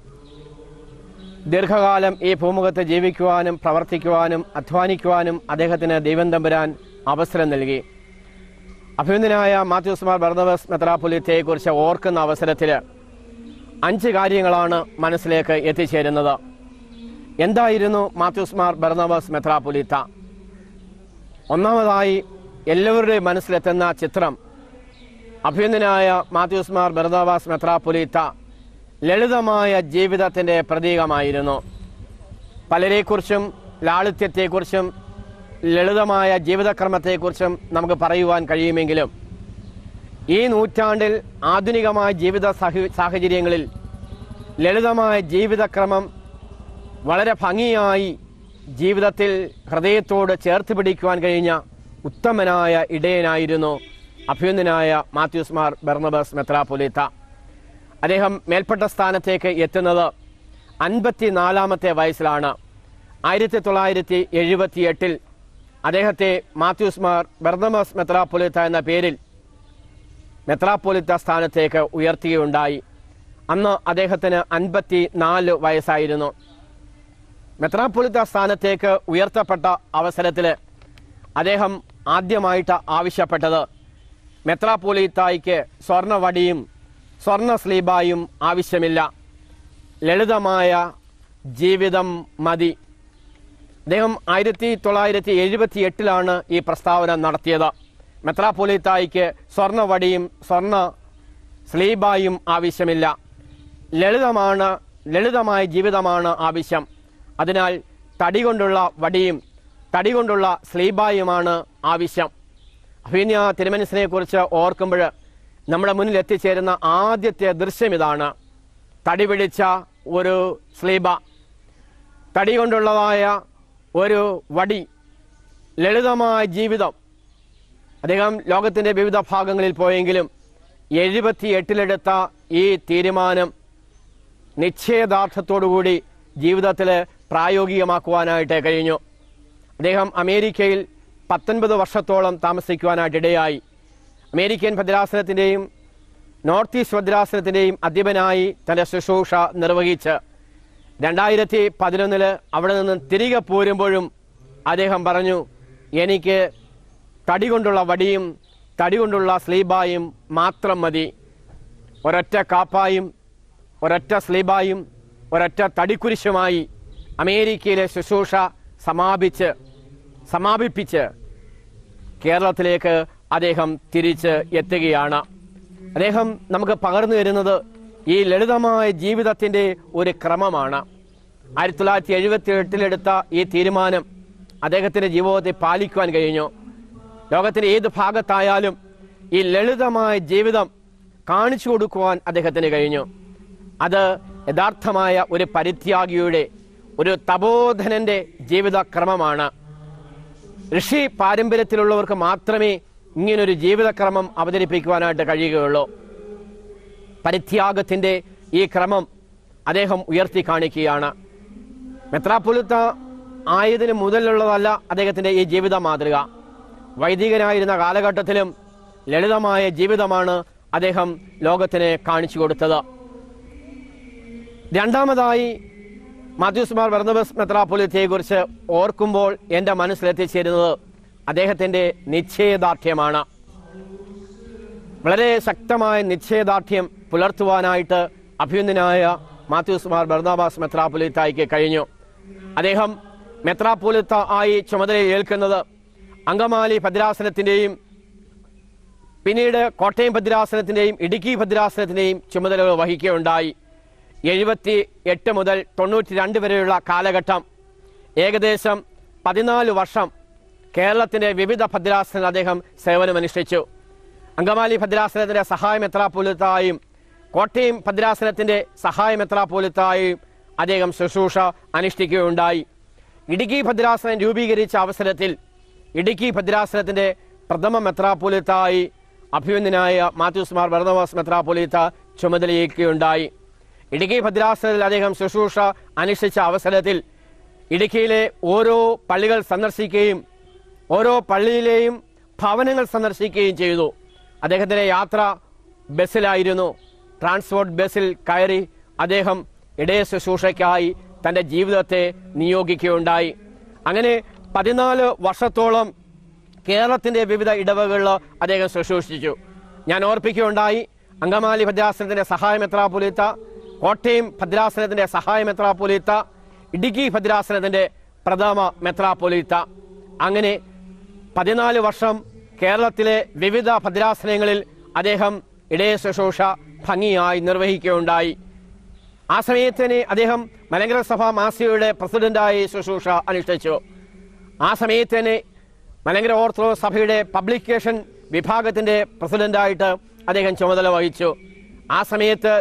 ദീർഘകാലം ഈ ഭൂമുഖത്ത് ജീവിക്കുവാനും പ്രവർത്തിക്കുവാനും അധ്വാനിക്കുവാനും അദ്ദേഹത്തിന് ദൈവം തമ്പുരാൻ അവസരം നൽകി അഭിനന്ദനായ മാത്യൂസ് മാർ ബർണബസ് മെത്രാപൊലിത്തയെക്കുറിച്ച് ഓർക്കുന്ന അവസരത്തിൽ അഞ്ച് കാര്യങ്ങളാണ് മനസ്സിലേക്ക് എത്തിച്ചേരുന്നത് എന്തായിരുന്നു മാത്യൂസ് മാർ ബർണബസ് മെത്രാപൊലിത്ത ഒന്നാമതായി എല്ലാവരുടെയും മനസ്സിലെത്തുന്ന ചിത്രം അഭ്യന്തനായ മാത്യൂസ് മാർ ബർദാവാസ് മെത്രാപൊലീത്ത ലളിതമായ ജീവിതത്തിൻ്റെ പ്രതീകമായിരുന്നു പലരെക്കുറിച്ചും ലാളിത്യത്തെക്കുറിച്ചും ലളിതമായ ജീവിതക്രമത്തെക്കുറിച്ചും നമുക്ക് പറയുവാൻ കഴിയുമെങ്കിലും ഈ നൂറ്റാണ്ടിൽ ആധുനികമായ ജീവിത സാഹ- സാഹചര്യങ്ങളിൽ ലളിതമായ ജീവിതക്രമം വളരെ ഭംഗിയായി ജീവിതത്തിൽ ഹൃദയത്തോട് ചേർത്ത് പിടിക്കുവാൻ കഴിഞ്ഞ ഉത്തമനായ ഇടയനായിരുന്നു അഭ്യുന്നനായ മാത്യൂസ് മാർ ബെർണബസ് മെത്രാപൊലീത്ത അദ്ദേഹം മേൽപ്പെട്ട സ്ഥാനത്തേക്ക് എത്തുന്നത് അൻപത്തിനാലാമത്തെ വയസ്സിലാണ് ആയിരത്തി തൊള്ളായിരത്തി എഴുപത്തി എട്ടിൽ അദ്ദേഹത്തെ മാത്യൂസ് മാർ ബെർണബസ് മെത്രാപൊലീത്ത എന്ന പേരിൽ മെത്രാപ്പൊലിത്ത സ്ഥാനത്തേക്ക് ഉയർത്തുകയുണ്ടായി അന്ന് അദ്ദേഹത്തിന് അൻപത്തി നാല് വയസ്സായിരുന്നു മെത്രാപ്പൊലിത്ത സ്ഥാനത്തേക്ക് ഉയർത്തപ്പെട്ട അവസരത്തിൽ അദ്ദേഹം ആദ്യമായിട്ട് ആവശ്യപ്പെട്ടത് മെത്രാപ്പൊലിത്തായിക്ക് സ്വർണവടിയും സ്വർണ സ്ലീബായും ആവശ്യമില്ല ലളിതമായ ജീവിതം മതി അദ്ദേഹം ആയിരത്തി തൊള്ളായിരത്തി എഴുപത്തി എട്ടിലാണ് ഈ പ്രസ്താവന നടത്തിയത് മെത്രാപ്പൊലിത്തായിക്ക് സ്വർണവടിയും സ്വർണ സ്ലീബായും ആവശ്യമില്ല ലളിതമാണ് ലളിതമായ ജീവിതമാണ് ആവശ്യം അതിനാൽ തടി കൊണ്ടുള്ള വടിയും തടി കൊണ്ടുള്ള സ്ലീബായുമാണ് ആവശ്യം അഭിന്യ തിരുമനസിനെ കുറിച്ച് ഓർക്കുമ്പോൾ നമ്മുടെ മുന്നിൽ എത്തിച്ചേരുന്ന ആദ്യത്തെ ദൃശ്യം ഇതാണ് തടി പിടിച്ച ഒരു സ്ലീബ തടി കൊണ്ടുള്ളതായ ഒരു വടി ലളിതമായ ജീവിതം അദ്ദേഹം ലോകത്തിൻ്റെ വിവിധ ഭാഗങ്ങളിൽ പോയെങ്കിലും എഴുപത്തി എട്ടിലെടുത്ത ഈ തീരുമാനം നിശ്ചയദാർഢ്യത്തോടുകൂടി ജീവിതത്തിൽ പ്രായോഗികമാക്കുവാനായിട്ട് കഴിഞ്ഞു അദ്ദേഹം അമേരിക്കയിൽ പത്തൊൻപത് വർഷത്തോളം താമസിക്കുവാനായിട്ട് ഇടയായി അമേരിക്കൻ ഭദ്രാസനത്തിൻ്റെയും നോർത്ത് ഈസ്റ്റ് ഭദ്രാസനത്തിൻ്റെയും അധിപനായി തൻ്റെ ശുശ്രൂഷ നിർവഹിച്ച് രണ്ടായിരത്തി പതിനൊന്നില് അവിടെ നിന്ന് തിരികെ പോരുമ്പോഴും അദ്ദേഹം പറഞ്ഞു എനിക്ക് തടി കൊണ്ടുള്ള വടിയും തടി കൊണ്ടുള്ള സ്ലീബായും മാത്രം മതി ഒരൊറ്റ കാപ്പായും ഒരൊറ്റ സ്ലീബായും ഒരൊറ്റ തടിക്കുരിശുമായി അമേരിക്കയിലെ ശുശ്രൂഷ സമാപിച്ച് സമാപിപ്പിച്ച് കേരളത്തിലേക്ക് അദ്ദേഹം തിരിച്ച് എത്തുകയാണ് അദ്ദേഹം നമുക്ക് പകർന്നു തരുന്നത് ഈ ലളിതമായ ജീവിതത്തിൻ്റെ ഒരു ക്രമമാണ് ആയിരത്തി തൊള്ളായിരത്തി എഴുപത്തി എട്ടിലെടുത്ത ഈ തീരുമാനം അദ്ദേഹത്തിൻ്റെ ജീവിതത്തെ പാലിക്കുവാൻ കഴിഞ്ഞു ലോകത്തിൻ്റെ ഏത് ഭാഗത്തായാലും ഈ ലളിതമായ ജീവിതം കാണിച്ചു കൊടുക്കുവാൻ അദ്ദേഹത്തിന് കഴിഞ്ഞു അത് യഥാർത്ഥമായ ഒരു പരിത്യാഗിയുടെ ഒരു തപോധനന്റെ ജീവിതക്രമമാണ് ഋഷി പാരമ്പര്യത്തിലുള്ളവർക്ക് മാത്രമേ ഇങ്ങനൊരു ജീവിതക്രമം അവതരിപ്പിക്കുവാനായിട്ട് കഴിയുകയുള്ളൂ പരിത്യാഗത്തിൻ്റെ ഈ ക്രമം അദ്ദേഹം ഉയർത്തി കാണിക്കുകയാണ് മെത്രാപ്പൊലിത്ത ആയതിനു മുതലുള്ളതല്ല അദ്ദേഹത്തിൻ്റെ ഈ ജീവിത മാതൃക വൈദികനായിരുന്ന കാലഘട്ടത്തിലും ലളിതമായ ജീവിതമാണ് അദ്ദേഹം ലോകത്തിന് കാണിച്ചു കൊടുത്തത് രണ്ടാമതായി മാത്യൂസ് മാർ ബർണബസ് മെത്രാപ്പൊലിത്തയെക്കുറിച്ച് ഓർക്കുമ്പോൾ എൻ്റെ മനസ്സിലെത്തിച്ചേരുന്നത് അദ്ദേഹത്തിൻ്റെ നിശ്ചയദാർഢ്യമാണ് വളരെ ശക്തമായ നിശ്ചയദാർഢ്യം പുലർത്തുവാനായിട്ട് അഭ്യുന്നനായ മാത്യൂസ് മാർ ബർണാബാസ് മെത്രാപ്പൊലിത്തായിക്ക് കഴിഞ്ഞു അദ്ദേഹം മെത്രാപ്പോലിത്ത ആയി ചുമതല ഏൽക്കുന്നത് അങ്കമാലി ഭദ്രാസനത്തിൻ്റെയും പിന്നീട് കോട്ടയം ഭദ്രാസനത്തിൻ്റെയും ഇടുക്കി ഭദ്രാസനത്തിൻ്റെയും ചുമതലകൾ വഹിക്കുകയുണ്ടായി എഴുപത്തി എട്ട് മുതൽ തൊണ്ണൂറ്റി രണ്ട് വരെയുള്ള കാലഘട്ടം ഏകദേശം പതിനാല് വർഷം കേരളത്തിൻ്റെ വിവിധ ഭദ്രാസനങ്ങൾ അദ്ദേഹം സേവനമനുഷ്ഠിച്ചു അങ്കമാലി ഭദ്രാസനത്തിൻ്റെ സഹായ മെത്രാപ്പോലിത്തായും കോട്ടയം ഭദ്രാസനത്തിൻ്റെ സഹായ മെത്രാപ്പോലിത്തായും അദ്ദേഹം ശുശ്രൂഷ അനുഷ്ഠിക്കുകയുണ്ടായി ഇടുക്കി ഭദ്രാസനം രൂപീകരിച്ച അവസരത്തിൽ ഇടുക്കി ഭദ്രാസനത്തിൻ്റെ പ്രഥമ മെത്രാപ്പോലിത്തായി അഭിമന്യനായ മാത്യൂസ് മാർ ബർണവാസ് മെത്രാപ്പോലിത്ത ചുമതലയേൽക്കുകയുണ്ടായി ഇടുക്കി ഭദ്രാസനത്തിൽ അദ്ദേഹം ശുശ്രൂഷ അനുഷ്ഠിച്ച അവസരത്തിൽ ഇടുക്കിയിലെ ഓരോ പള്ളികൾ സന്ദർശിക്കുകയും ഓരോ പള്ളിയിലെയും ഭവനങ്ങൾ സന്ദർശിക്കുകയും ചെയ്തു അദ്ദേഹത്തിൻ്റെ യാത്ര ബസ്സിലായിരുന്നു ട്രാൻസ്പോർട്ട് ബസ്സിൽ കയറി അദ്ദേഹം ഇടയ ശുശ്രൂഷയ്ക്കായി തൻ്റെ ജീവിതത്തെ നിയോഗിക്കുകയുണ്ടായി അങ്ങനെ പതിനാല് വർഷത്തോളം കേരളത്തിൻ്റെ വിവിധ ഇടവകളിൽ അദ്ദേഹം ശുശ്രൂഷിച്ചു ഞാൻ ഓർപ്പിക്കുകയുണ്ടായി അങ്കമാലി ഭദ്രാസനത്തിൻ്റെ സഹായ മെത്രാപൊലിത്ത കോട്ടയം ഭദ്രാസനത്തിൻ്റെ സഹായ മെത്രാപൊലിത്ത ഇടുക്കി ഭദ്രാസനത്തിൻ്റെ പ്രഥമ മെത്രാപൊലിത്ത അങ്ങനെ പതിനാല് വർഷം കേരളത്തിലെ വിവിധ ഭദ്രാസനങ്ങളിൽ അദ്ദേഹം ഇടയ ശുശ്രൂഷ ഭംഗിയായി നിർവഹിക്കുകയുണ്ടായി ആ സമയത്തിന് അദ്ദേഹം മലങ്കര സഭ മാസികയുടെ പ്രസിഡന്റായി ശുശ്രൂഷ അനുഷ്ഠിച്ചു ആ സമയത്തിന് മലങ്കര ഓർത്തഡോക്സ് സഭയുടെ പബ്ലിക്കേഷൻ വിഭാഗത്തിന്റെ പ്രസിഡന്റായിട്ട് അദ്ദേഹം ചുമതല വഹിച്ചു ആ സമയത്ത്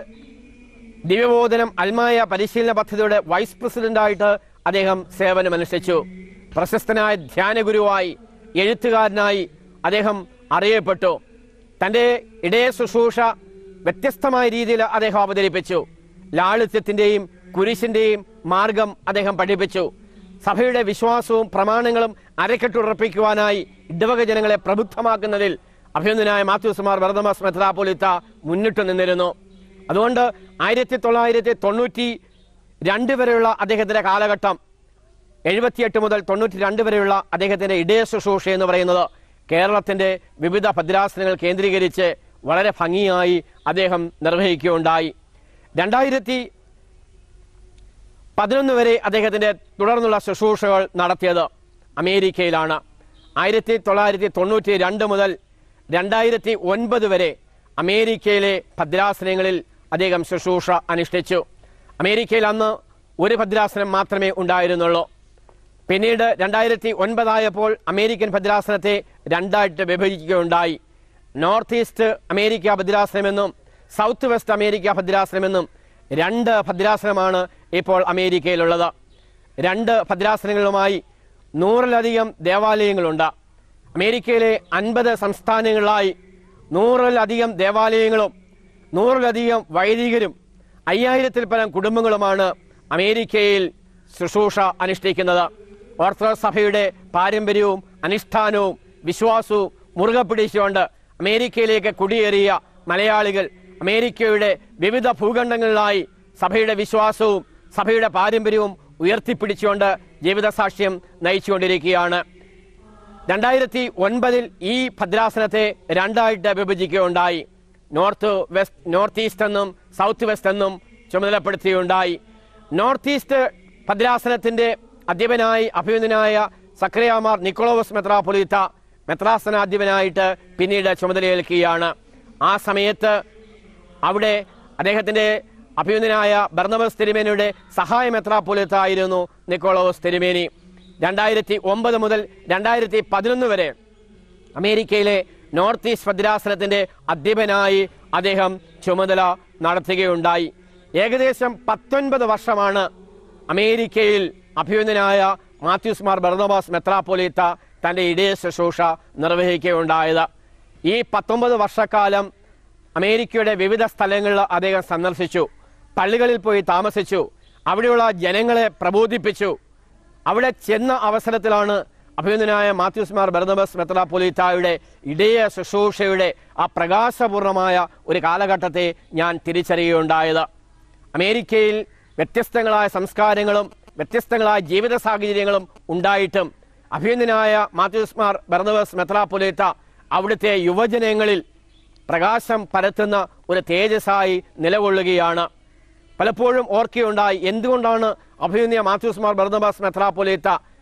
ദിവ്യബോധനം അൽമായ പരിശീലന പദ്ധതിയുടെ വൈസ് പ്രസിഡന്റായിട്ട് അദ്ദേഹം സേവനമനുഷ്ഠിച്ചു പ്രശസ്തനായ ധ്യാനഗുരുവായി എഴുത്തുകാരനായി അദ്ദേഹം അറിയപ്പെട്ടു തൻ്റെ ഇടയ ശുശ്രൂഷ വ്യത്യസ്തമായ രീതിയിൽ അദ്ദേഹം അവതരിപ്പിച്ചു ലാളിത്യത്തിൻ്റെയും കുരിശിൻ്റെയും മാർഗം അദ്ദേഹം പഠിപ്പിച്ചു സഭയുടെ വിശ്വാസവും പ്രമാണങ്ങളും അരക്കെട്ടുറപ്പിക്കുവാനായി ഇടവക ജനങ്ങളെ പ്രബുദ്ധമാക്കുന്നതിൽ അഭിനന്ദനായ മാത്യൂസുമാർ വർദ്ധമാസ് മെത്രാപോലിത്ത മുന്നിട്ട് നിന്നിരുന്നു അതുകൊണ്ട് ആയിരത്തി തൊള്ളായിരത്തി തൊണ്ണൂറ്റി രണ്ട് വരെയുള്ള അദ്ദേഹത്തിന്റെ കാലഘട്ടം എഴുപത്തിയെട്ട് മുതൽ തൊണ്ണൂറ്റി രണ്ട് വരെയുള്ള അദ്ദേഹത്തിന്റെ ഇടയ ശുശ്രൂഷ എന്ന് പറയുന്നത് കേരളത്തിന്റെ വിവിധ ഭദ്രാസനങ്ങൾ കേന്ദ്രീകരിച്ച് വളരെ ഭംഗിയായി അദ്ദേഹം നിർവഹിക്കുകയുണ്ടായി രണ്ടായിരത്തി പതിനൊന്ന് വരെ അദ്ദേഹത്തിന്റെ തുടർന്നുള്ള ശുശ്രൂഷകൾ നടത്തിയത് അമേരിക്കയിലാണ് ആയിരത്തി തൊള്ളായിരത്തി തൊണ്ണൂറ്റി രണ്ട് മുതൽ രണ്ടായിരത്തി ഒൻപത് വരെ അമേരിക്കയിലെ ഭദ്രാസനങ്ങളിൽ അദ്ദേഹം ശുശ്രൂഷ അനുഷ്ഠിച്ചു അമേരിക്കയിൽ അന്ന് ഒരു ഭദ്രാസനം മാത്രമേ ഉണ്ടായിരുന്നുള്ളൂ പിന്നീട് രണ്ടായിരത്തി ഒൻപതായപ്പോൾ അമേരിക്കൻ ഭദ്രാസനത്തെ രണ്ടായിട്ട് വിഭജിക്കുകയുണ്ടായി നോർത്ത് ഈസ്റ്റ് അമേരിക്ക ഭദ്രാസനമെന്നും സൗത്ത് വെസ്റ്റ് അമേരിക്ക ഭദ്രാസനമെന്നും രണ്ട് ഭദ്രാസനമാണ് ഇപ്പോൾ അമേരിക്കയിലുള്ളത് രണ്ട് ഭദ്രാസനങ്ങളുമായി നൂറിലധികം ദേവാലയങ്ങളുണ്ട് അമേരിക്കയിലെ അൻപത് സംസ്ഥാനങ്ങളിലായി നൂറിലധികം ദേവാലയങ്ങളും നൂറിലധികം വൈദികരും അയ്യായിരത്തിൽ പരം കുടുംബങ്ങളുമാണ് അമേരിക്കയിൽ ശുശ്രൂഷ അനുഷ്ഠിക്കുന്നത് ഓർത്തഡോക്സ് സഭയുടെ പാരമ്പര്യവും അനുഷ്ഠാനവും വിശ്വാസവും മുറുകെ പിടിച്ചുകൊണ്ട് അമേരിക്കയിലേക്ക് കുടിയേറിയ മലയാളികൾ അമേരിക്കയുടെ വിവിധ ഭൂഖണ്ഡങ്ങളിലായി സഭയുടെ വിശ്വാസവും സഭയുടെ പാരമ്പര്യവും ഉയർത്തിപ്പിടിച്ചുകൊണ്ട് ജീവിതസാക്ഷ്യം നയിച്ചുകൊണ്ടിരിക്കുകയാണ് രണ്ടായിരത്തി ഒൻപതിൽ ഈ ഭദ്രാസനത്തെ രണ്ടായിട്ട് വിഭജിക്കുകയുണ്ടായി നോർത്ത് വെസ്റ്റ് നോർത്ത് ഈസ്റ്റ് എന്നും സൗത്ത് വെസ്റ്റ് എന്നും ചുമതലപ്പെടുത്തുകയുണ്ടായി നോർത്ത് ഈസ്റ്റ് ഭദ്രാസനത്തിന്റെ അധ്യപനായി അഭിനന്ദനായ സക്രിയാമാർ നിക്കോളോവസ് മെത്രാപൊലീത്ത മെത്രാസനാധിപനായിട്ട് പിന്നീട് ചുമതലയേൽക്കുകയാണ് ആ സമയത്ത് അവിടെ അദ്ദേഹത്തിന്റെ അഭിനന്ദനായ ബർണബസ് തിരുമേനിയുടെ സഹായ മെത്രാപൊലീത്ത ആയിരുന്നു നിക്കോളോസ് തിരുമേനി രണ്ടായിരത്തി ഒമ്പത് മുതൽ രണ്ടായിരത്തി പതിനൊന്ന് വരെ അമേരിക്കയിലെ നോർത്ത് ഈസ്റ്റ് ഭദ്രാസനത്തിന്റെ അധ്യപനായി അദ്ദേഹം ചുമതല നടത്തുകയുണ്ടായി ഏകദേശം പത്തൊൻപത് വർഷമാണ് അമേരിക്കയിൽ അഭിനന്ദനായ മാത്യൂസ് മാർ ബർണബാസ് മെത്രാപ്പൊലീത്ത തന്റെ ഇടയ ശുശ്രൂഷ നിർവഹിക്കുകയുണ്ടായത് ഈ പത്തൊമ്പത് വർഷക്കാലം അമേരിക്കയുടെ വിവിധ സ്ഥലങ്ങളിൽ അദ്ദേഹം സന്ദർശിച്ചു പള്ളികളിൽ പോയി താമസിച്ചു അവിടെയുള്ള ജനങ്ങളെ പ്രബോധിപ്പിച്ചു അവിടെ ചെന്ന അവസരത്തിലാണ് അഭിനന്ദനായ മാത്യൂസ് മാർ ബർണബസ് മെത്രാപ്പൊലീത്തായുടെ ഇടയ ശുശ്രൂഷയുടെ ആ പ്രകാശപൂർണമായ ഒരു കാലഘട്ടത്തെ ഞാൻ തിരിച്ചറിയുകയുണ്ടായത് അമേരിക്കയിൽ വ്യത്യസ്തങ്ങളായ സംസ്കാരങ്ങളും വ്യത്യസ്തങ്ങളായ ജീവിത സാഹചര്യങ്ങളും ഉണ്ടായിട്ടും അഭിനന്ദനായ മാത്യൂസ് മാർ ബർണബസ് മെത്രാപ്പൊലീത്ത അവിടുത്തെ യുവജനങ്ങളിൽ പ്രകാശം പരത്തുന്ന ഒരു തേജസ്സായി നിലകൊള്ളുകയാണ് പലപ്പോഴും ഓർക്കുകയുണ്ടായി എന്തുകൊണ്ടാണ് അഭിനന്ദ മാത്യൂസ് മാർ ബർണബാസ് മെത്രാപ്പൊലീത്ത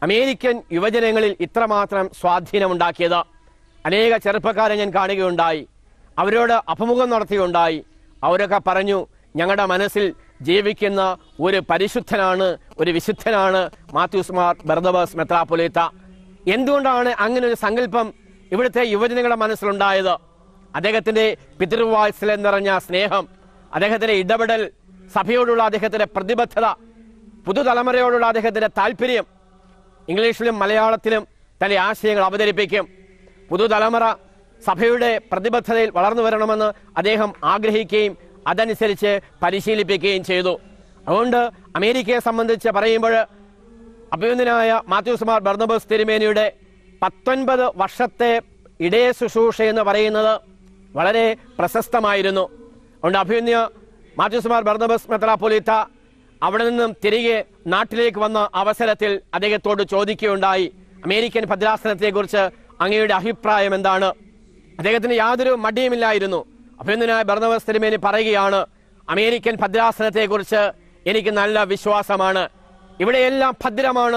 അമേരിക്കൻ യുവജനങ്ങളിൽ ഇത്രമാത്രം സ്വാധീനമുണ്ടാക്കിയത് അനേക ചെറുപ്പക്കാരെ ഞാൻ കാണുകയുണ്ടായി അവരോട് അഭിമുഖം നടത്തുകയുണ്ടായി അവരൊക്കെ പറഞ്ഞു ഞങ്ങളുടെ മനസ്സിൽ ജീവിക്കുന്ന ഒരു പരിശുദ്ധനാണ് ഒരു വിശുദ്ധനാണ് മാത്യൂസ് മാർ ബർദബസ് മെത്രാപ്പൊലീത്ത എന്തുകൊണ്ടാണ് അങ്ങനെ ഒരു സങ്കല്പം ഇവിടുത്തെ യുവജനങ്ങളുടെ മനസ്സിലുണ്ടായത് അദ്ദേഹത്തിന്റെ പിതൃവാത്സല്യം നിറഞ്ഞ സ്നേഹം അദ്ദേഹത്തിന്റെ ഇടപെടൽ സഭയോടുള്ള അദ്ദേഹത്തിന്റെ പ്രതിബദ്ധത പുതുതലമുറയോടുള്ള അദ്ദേഹത്തിന്റെ താല്പര്യം ഇംഗ്ലീഷിലും മലയാളത്തിലും തന്റെ ആശയങ്ങൾ അവതരിപ്പിക്കും പുതുതലമുറ സഭയുടെ പ്രതിബദ്ധതയിൽ വളർന്നു വരണമെന്ന് അദ്ദേഹം ആഗ്രഹിക്കുകയും അതനുസരിച്ച് പരിശീലിപ്പിക്കുകയും ചെയ്തു അതുകൊണ്ട് അമേരിക്കയെ സംബന്ധിച്ച് പറയുമ്പോൾ അഭിനന്ദനായ മാത്യൂസ് മാർ ബർണബസ് തിരുമേനിയുടെ പത്തൊൻപത് വർഷത്തെ ഇടയ ശുശ്രൂഷ എന്ന് പറയുന്നത് വളരെ പ്രശസ്തമായിരുന്നു അതുകൊണ്ട് അഭിനന്ദ മാത്യൂസ് മാർ ബർണബസ് മെത്രാപ്പൊലീത്ത അവിടെ നിന്നും തിരികെ നാട്ടിലേക്ക് വന്ന അവസരത്തിൽ അദ്ദേഹത്തോട് ചോദിക്കുകയുണ്ടായി അമേരിക്കൻ ഭദ്രാസനത്തെക്കുറിച്ച് അങ്ങയുടെ അഭിപ്രായം എന്താണ് അദ്ദേഹത്തിന് യാതൊരു മടിയുമില്ലായിരുന്നു അഭിനന്ദനായ ബർണബസ് തിരുമേനി പറയുകയാണ് അമേരിക്കൻ ഭദ്രാസനത്തെക്കുറിച്ച് എനിക്ക് നല്ല വിശ്വാസമാണ് ഇവിടെയെല്ലാം ഭദ്രമാണ്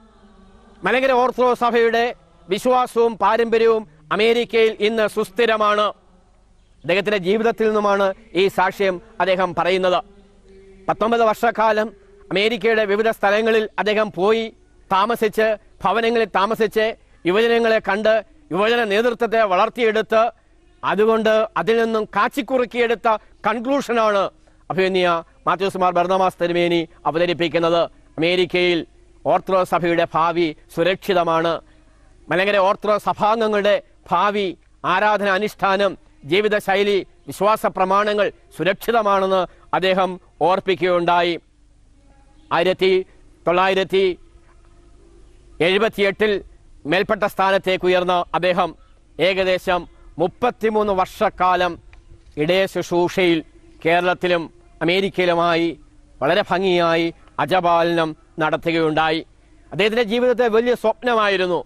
മലങ്കര ഓർത്തഡോക്സ് സഭയുടെ വിശ്വാസവും പാരമ്പര്യവും അമേരിക്കയിൽ ഇന്ന് സുസ്ഥിരമാണ് അദ്ദേഹത്തിന്റെ ജീവിതത്തിൽ നിന്നുമാണ് ഈ സാക്ഷ്യം അദ്ദേഹം പറയുന്നത് പത്തൊമ്പത് വർഷക്കാലം അമേരിക്കയുടെ വിവിധ സ്ഥലങ്ങളിൽ അദ്ദേഹം പോയി താമസിച്ച് ഭവനങ്ങളിൽ താമസിച്ച് യുവജനങ്ങളെ കണ്ട് യുവജന നേതൃത്വത്തെ വളർത്തിയെടുത്ത് അതുകൊണ്ട് അതിൽ നിന്നും കാച്ചിക്കുറുക്കിയെടുത്ത കൺക്ലൂഷനാണ് അഭിനന്ദിയ മാത്യൂസ് മാർ ബർണമാസ് തിരുമേനി അവതരിപ്പിക്കുന്നത് അമേരിക്കയിൽ ഓർത്തഡോക്സ് സഭയുടെ ഭാവി സുരക്ഷിതമാണ് മലങ്കര ഓർത്തഡോക്സ് സഭാംഗങ്ങളുടെ ഭാവി ആരാധന അനുഷ്ഠാനം ജീവിതശൈലി വിശ്വാസ പ്രമാണങ്ങൾ സുരക്ഷിതമാണെന്ന് അദ്ദേഹം ഓർപ്പിക്കുകയുണ്ടായി ആയിരത്തി തൊള്ളായിരത്തി എഴുപത്തിയെട്ടിൽ മേൽപ്പെട്ട സ്ഥാനത്തേക്ക് ഉയർന്ന അദ്ദേഹം ഏകദേശം മുപ്പത്തിമൂന്ന് വർഷക്കാലം ഇടയ ശുശ്രൂഷയിൽ കേരളത്തിലും അമേരിക്കയിലുമായി വളരെ ഭംഗിയായി അജപാലനം നടത്തുകയുണ്ടായി അദ്ദേഹത്തിന്റെ ജീവിതത്തെ വലിയ സ്വപ്നമായിരുന്നു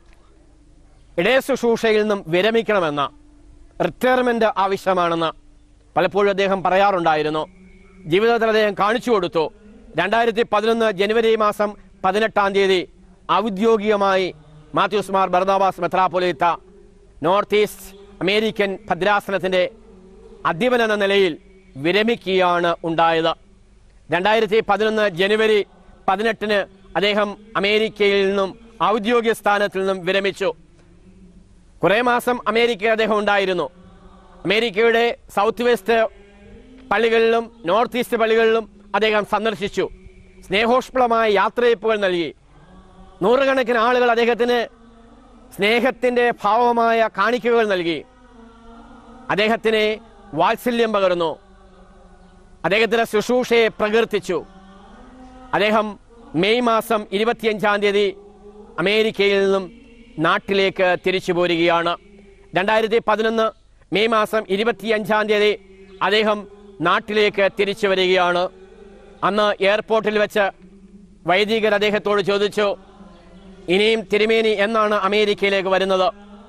ഇടയ ശുശ്രൂഷയിൽ നിന്നും വിരമിക്കണമെന്ന റിട്ടയർമെന്റ് ആവശ്യമാണെന്ന് പലപ്പോഴും അദ്ദേഹം പറയാറുണ്ടായിരുന്നു ജീവിതത്തിൽ അദ്ദേഹം കാണിച്ചു കൊടുത്തു രണ്ടായിരത്തി പതിനൊന്ന് ജനുവരി മാസം പതിനെട്ടാം തീയതി ഔദ്യോഗികമായി മാത്യൂസ് മാർ ബർദാബാസ് മെത്രാപ്പൊലീത്ത നോർത്ത് ഈസ്റ്റ് അമേരിക്കൻ ഭദ്രാസനത്തിന്റെ അധ്യപൻ എന്ന നിലയിൽ വിരമിക്കുകയാണ് ഉണ്ടായത് രണ്ടായിരത്തി പതിനൊന്ന് ജനുവരി പതിനെട്ടിന് അദ്ദേഹം അമേരിക്കയിൽ നിന്നും ഔദ്യോഗിക സ്ഥാനത്തിൽ നിന്നും വിരമിച്ചു കുറെ മാസം അമേരിക്കയിൽ അദ്ദേഹം ഉണ്ടായിരുന്നു അമേരിക്കയുടെ സൗത്ത് വെസ്റ്റ് പള്ളികളിലും നോർത്ത് ഈസ്റ്റ് പള്ളികളിലും അദ്ദേഹം സന്ദർശിച്ചു സ്നേഹോഷ്മളമായ യാത്രയപ്പുകൾ നൽകി നൂറുകണക്കിന് ആളുകൾ അദ്ദേഹത്തിന് സ്നേഹത്തിന്റെ ഭാവമായ കാണിക്കകൾ നൽകി അദ്ദേഹത്തിന് വാത്സല്യം പകർന്നു അദ്ദേഹത്തിന്റെ ശുശ്രൂഷയെ പ്രകീർത്തിച്ചു അദ്ദേഹം മെയ് മാസം ഇരുപത്തിയഞ്ചാം തീയതി അമേരിക്കയിൽ നിന്നും നാട്ടിലേക്ക് തിരിച്ചു പോരുകയാണ് രണ്ടായിരത്തി പതിനൊന്ന് മെയ് മാസം ഇരുപത്തിയഞ്ചാം തീയതി അദ്ദേഹം നാട്ടിലേക്ക് തിരിച്ചു വരികയാണ് അന്ന് എയർപോർട്ടിൽ വെച്ച് വൈദികർ അദ്ദേഹത്തോട് ചോദിച്ചു ഇനിയും തിരുമേനി എന്നാണ് അമേരിക്കയിലേക്ക് വരുന്നത്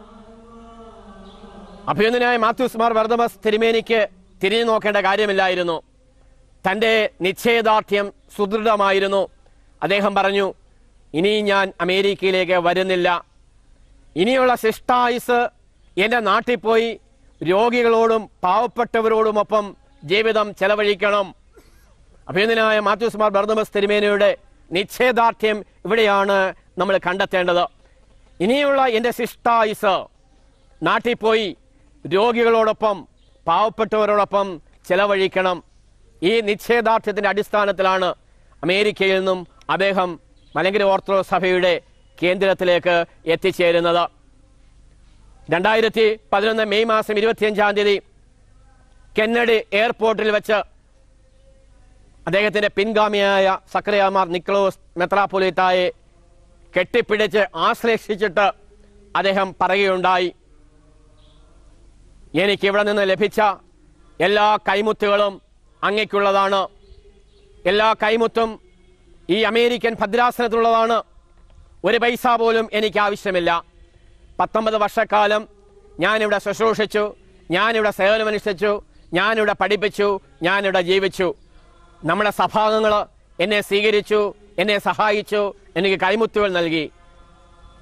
അഭിനന്ദനായ മാത്യൂസ് മാർ വർദ്ധമസ് തിരുമേനിക്ക് തിരിഞ്ഞു നോക്കേണ്ട കാര്യമില്ലായിരുന്നു തൻ്റെ നിശ്ചയദാർഢ്യം സുദൃഢമായിരുന്നു അദ്ദേഹം പറഞ്ഞു ഇനി ഞാൻ അമേരിക്കയിലേക്ക് വരുന്നില്ല ഇനിയുള്ള ശിഷ്ടായുസ് എൻ്റെ നാട്ടിൽ പോയി രോഗികളോടും പാവപ്പെട്ടവരോടുമൊപ്പം ജീവിതം ചെലവഴിക്കണം അഭിനന്ദനായ മാത്യൂസ് മാർ ബർദമസ് തിരുമേനയുടെ നിശ്ചയദാർഢ്യം ഇവിടെയാണ് നമ്മൾ കണ്ടെത്തേണ്ടത് ഇനിയുള്ള എൻ്റെ ശിഷ്ടായുസ് നാട്ടിൽ പോയി രോഗികളോടൊപ്പം പാവപ്പെട്ടവരോടൊപ്പം ചെലവഴിക്കണം ഈ നിശ്ചയദാർഢ്യത്തിന്റെ അടിസ്ഥാനത്തിലാണ് അമേരിക്കയിൽ നിന്നും അദ്ദേഹം മലങ്കര ഓർത്തഡോക്സ് സഭയുടെ കേന്ദ്രത്തിലേക്ക് എത്തിച്ചേരുന്നത് രണ്ടായിരത്തി പതിനൊന്ന് മെയ് മാസം ഇരുപത്തിയഞ്ചാം തീയതി കെന്നഡി എയർപോർട്ടിൽ വെച്ച് അദ്ദേഹത്തിന്റെ പിൻഗാമിയായ സക്രിയാമാർ നിക്ലോസ് മെത്രാപ്പൊലീത്തായെ കെട്ടിപ്പിടിച്ച് ആശ്ലേഷിച്ചിട്ട് അദ്ദേഹം പറയുകയുണ്ടായി എനിക്ക് ഇവിടെ നിന്ന് ലഭിച്ച എല്ലാ കൈമുത്തുകളും അങ്ങയ്ക്കുള്ളതാണ് എല്ലാ കൈമുത്തും ഈ അമേരിക്കൻ ഭദ്രാസനത്തിലുള്ളതാണ് ഒരു പൈസ പോലും എനിക്ക് ആവശ്യമില്ല പത്തൊമ്പത് വർഷക്കാലം ഞാനിവിടെ ശുശ്രൂഷിച്ചു ഞാനിവിടെ സേവനമനുഷ്ഠിച്ചു ഞാനിവിടെ പഠിപ്പിച്ചു ഞാനിവിടെ ജീവിച്ചു നമ്മുടെ സഭാംഗങ്ങൾ എന്നെ സ്വീകരിച്ചു എന്നെ സഹായിച്ചു എനിക്ക് കൈമുത്തുകൾ നൽകി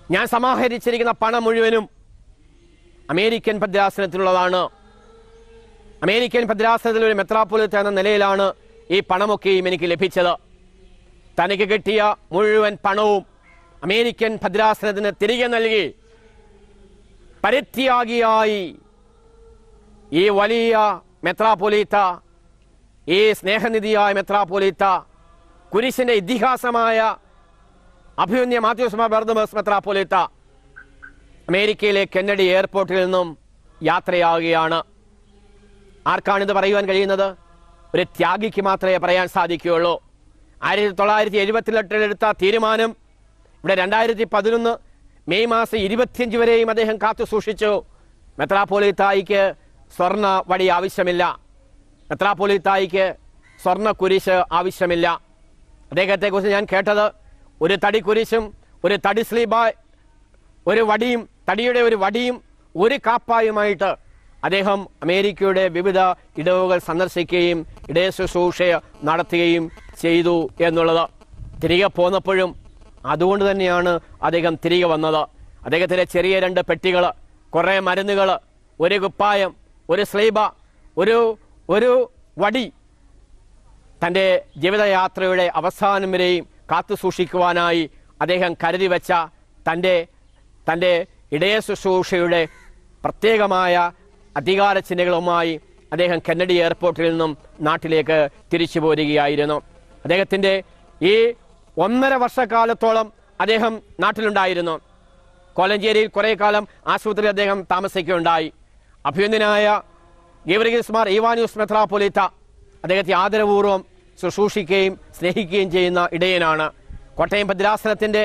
ഞാൻ സമാഹരിച്ചിരിക്കുന്ന പണം മുഴുവനും അമേരിക്കൻ ഭദ്രാസനത്തിലുള്ളതാണ് അമേരിക്കൻ ഭദ്രാസനത്തിൽ ഒരു മെത്രാപ്പൊലിത്ത എന്ന നിലയിലാണ് ഈ പണമൊക്കെയും എനിക്ക് ലഭിച്ചത് തനിക്ക് കിട്ടിയ മുഴുവൻ പണവും അമേരിക്കൻ ഭദ്രാസനത്തിന് തിരികെ നൽകി പരിത്യാഗിയായി ഈ വലിയ മെത്രാപ്പൊലീത്ത ഈ സ്നേഹനിധിയായ മെത്രാപ്പൊലീത്ത കുരിശിന്റെ ഇതിഹാസമായ അഭിമന്യ മാത്യൂസ്മ ബർദമസ് മെത്രാപ്പൊലീത്ത അമേരിക്കയിലെ കെന്നഡി എയർപോർട്ടിൽ നിന്നും യാത്രയാവുകയാണ് ആർക്കാണിത് പറയുവാൻ കഴിയുന്നത് ഒരു ത്യാഗിക്ക് മാത്രമേ പറയാൻ സാധിക്കുകയുള്ളൂ ആയിരത്തി തൊള്ളായിരത്തി എഴുപത്തിലെട്ടിൽ എടുത്ത തീരുമാനം ഇവിടെ രണ്ടായിരത്തി പതിനൊന്ന് മെയ് മാസം ഇരുപത്തിയഞ്ച് വരെയും അദ്ദേഹം കാത്തു സൂക്ഷിച്ചു മെത്രാപ്പോലിത്തായിക്ക് സ്വർണ്ണ വടി ആവശ്യമില്ല മെത്രാപ്പോലിത്തായിക്ക് സ്വർണ്ണ കുരിശ് ആവശ്യമില്ല അദ്ദേഹത്തെക്കുറിച്ച് ഞാൻ കേട്ടത് ഒരു തടി കുരിശും ഒരു തടി സ്ലീബ ഒരു വടിയും തടിയുടെ ഒരു വടിയും ഒരു കാപ്പായുമായിട്ട് അദ്ദേഹം അമേരിക്കയുടെ വിവിധ ഇടവുകൾ സന്ദർശിക്കുകയും ഇടയ ശുശ്രൂഷ നടത്തുകയും ചെയ്തു എന്നുള്ളത് തിരികെ പോന്നപ്പോഴും അതുകൊണ്ട് തന്നെയാണ് അദ്ദേഹം തിരികെ വന്നത് അദ്ദേഹത്തിൻ്റെ ചെറിയ രണ്ട് പെട്ടികൾ കുറേ മരുന്നുകൾ ഒരു കുപ്പായം ഒരു സ്ലീബ ഒരു ഒരു വടി തൻ്റെ ജീവിതയാത്രയുടെ അവസാനം വരെയും കാത്തു സൂക്ഷിക്കുവാനായി അദ്ദേഹം കരുതി വെച്ച തൻ്റെ തൻ്റെ ഇടയ ശുശ്രൂഷയുടെ പ്രത്യേകമായ അധികാര ചിഹ്നങ്ങളുമായി അദ്ദേഹം കെന്നഡി എയർപോർട്ടിൽ നിന്നും നാട്ടിലേക്ക് തിരിച്ചു പോരുകയായിരുന്നു അദ്ദേഹത്തിൻ്റെ ഈ ഒന്നര വർഷക്കാലത്തോളം അദ്ദേഹം നാട്ടിലുണ്ടായിരുന്നു കോലഞ്ചേരിയിൽ കുറേ കാലം ആശുപത്രിയിൽ അദ്ദേഹം താമസിക്കുകയുണ്ടായി അഭ്യുന്നനായ ഗീവറിഗിസ് മാർ ഈവാന്യൂസ് മെത്രാപ്പൊലിത്ത അദ്ദേഹത്തെ ആദരപൂർവ്വം ശുശ്രൂഷിക്കുകയും സ്നേഹിക്കുകയും ചെയ്യുന്ന ഇടയനാണ് കോട്ടയം ഭദ്രാസനത്തിൻ്റെ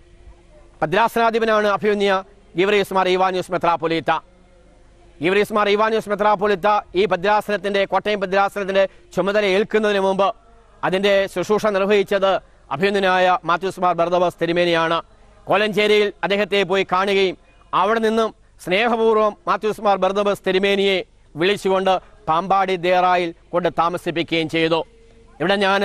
ഭദ്രാസനാധിപനാണ് അഭ്യുന്യ ഗീവറിയസ് മാർ ഈവാന്യൂസ് മെത്രാപ്പൊലിത്ത ഗീവറിയസ് മാർ ഈവാന്യൂസ് മെത്രാപ്പൊലിത്ത ഈ ഭദ്രാസനത്തിൻ്റെ കോട്ടയം ഭദ്രാസനത്തിൻ്റെ ചുമതല ഏൽക്കുന്നതിന് മുമ്പ് അതിൻ്റെ ശുശ്രൂഷ നിർവഹിച്ചത് അഭ്യുന്നനായ മാത്യൂസ് മാർ ബർദബസ് തിരുമേനിയാണ് കോലഞ്ചേരിയിൽ അദ്ദേഹത്തെ പോയി കാണുകയും അവിടെ നിന്നും സ്നേഹപൂർവ്വം മാത്യൂസ് മാർ ബർദബസ് തിരുമേനിയെ വിളിച്ചുകൊണ്ട് പാമ്പാടി ദേറായിൽ കൊണ്ട് താമസിപ്പിക്കുകയും ചെയ്തു ഇവിടെ ഞാൻ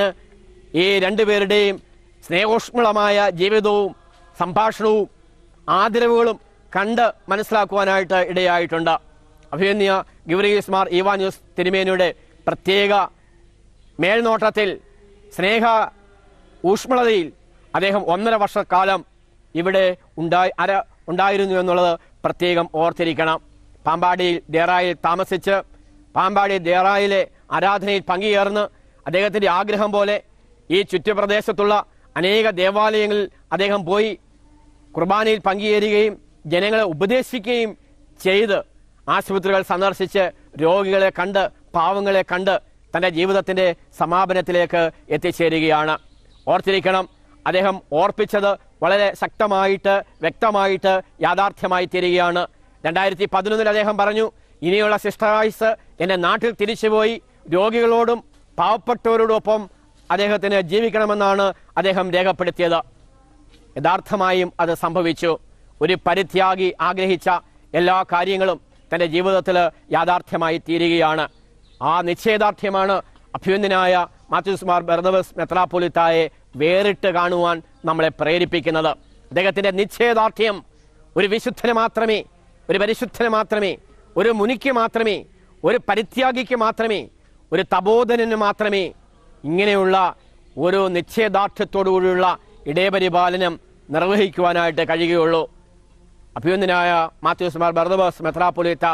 ഈ രണ്ടുപേരുടെയും സ്നേഹോഷ്മളമായ ജീവിതവും സംഭാഷണവും ആദരവുകളും കണ്ട് മനസ്സിലാക്കുവാനായിട്ട് ഇടയായിട്ടുണ്ട് അഭിമന്യ ഗിവറീസ് മാർ ഈവാന്യൂസ് തിരുമേനിയുടെ പ്രത്യേക മേൽനോട്ടത്തിൽ സ്നേഹ ഊഷ്മളതയിൽ അദ്ദേഹം ഒന്നര വർഷക്കാലം ഇവിടെ ഉണ്ടായി അര ഉണ്ടായിരുന്നു എന്നുള്ളത് പ്രത്യേകം ഓർത്തിരിക്കണം പാമ്പാടിയിൽ ദേറായിൽ താമസിച്ച് പാമ്പാടി ദേറായിലെ ആരാധനയിൽ പങ്കുചേർന്ന് അദ്ദേഹത്തിൻ്റെ ആഗ്രഹം പോലെ ഈ ചുറ്റുപ്രദേശത്തുള്ള അനേക ദേവാലയങ്ങളിൽ അദ്ദേഹം പോയി കുർബാനയിൽ പങ്കുചേരുകയും ജനങ്ങളെ ഉപദേശിക്കുകയും ചെയ്ത് ആശുപത്രികൾ സന്ദർശിച്ച് രോഗികളെ കണ്ട് പാവങ്ങളെ കണ്ട് തൻ്റെ ജീവിതത്തിൻ്റെ സമാപനത്തിലേക്ക് എത്തിച്ചേരുകയാണ് ഓർത്തിരിക്കണം അദ്ദേഹം ഓർപ്പിച്ചത് വളരെ ശക്തമായിട്ട് വ്യക്തമായിട്ട് യാഥാർത്ഥ്യമായി തീരുകയാണ് രണ്ടായിരത്തി പതിനൊന്നിൽ അദ്ദേഹം പറഞ്ഞു ഇനിയുള്ള സിസ്റ്ററായിസ് എൻ്റെ നാട്ടിൽ തിരിച്ചുപോയി രോഗികളോടും പാവപ്പെട്ടവരോടൊപ്പം അദ്ദേഹത്തിന് ജീവിക്കണമെന്നാണ് അദ്ദേഹം രേഖപ്പെടുത്തിയത് യഥാർത്ഥമായും അത് സംഭവിച്ചു ഒരു പരിത്യാഗി ആഗ്രഹിച്ച എല്ലാ കാര്യങ്ങളും തൻ്റെ ജീവിതത്തിൽ യാഥാർത്ഥ്യമായി തീരുകയാണ് ആ നിശ്ചയദാർഢ്യമാണ് അഭ്യുന്നനായ മാത്യൂസ് മാർ ബെർദവസ് മെത്രാപ്പൊലിത്തായെ വേറിട്ട് കാണുവാൻ നമ്മളെ പ്രേരിപ്പിക്കുന്നത് അദ്ദേഹത്തിൻ്റെ നിശ്ചയദാർഢ്യം ഒരു വിശുദ്ധന് മാത്രമേ ഒരു പരിശുദ്ധന് മാത്രമേ ഒരു മുനിക്ക് മാത്രമേ ഒരു പരിത്യാഗിക്ക് മാത്രമേ ഒരു തപോധനന് മാത്രമേ ഇങ്ങനെയുള്ള ഒരു നിശ്ചയദാർഢ്യത്തോടുകൂടിയുള്ള ഇടയപരിപാലനം നിർവഹിക്കുവാനായിട്ട് കഴിയുകയുള്ളൂ അഭിനന്ദനായ മാത്യൂസ് മാർ ബർദബസ് മെത്രാപ്പൊലിത്ത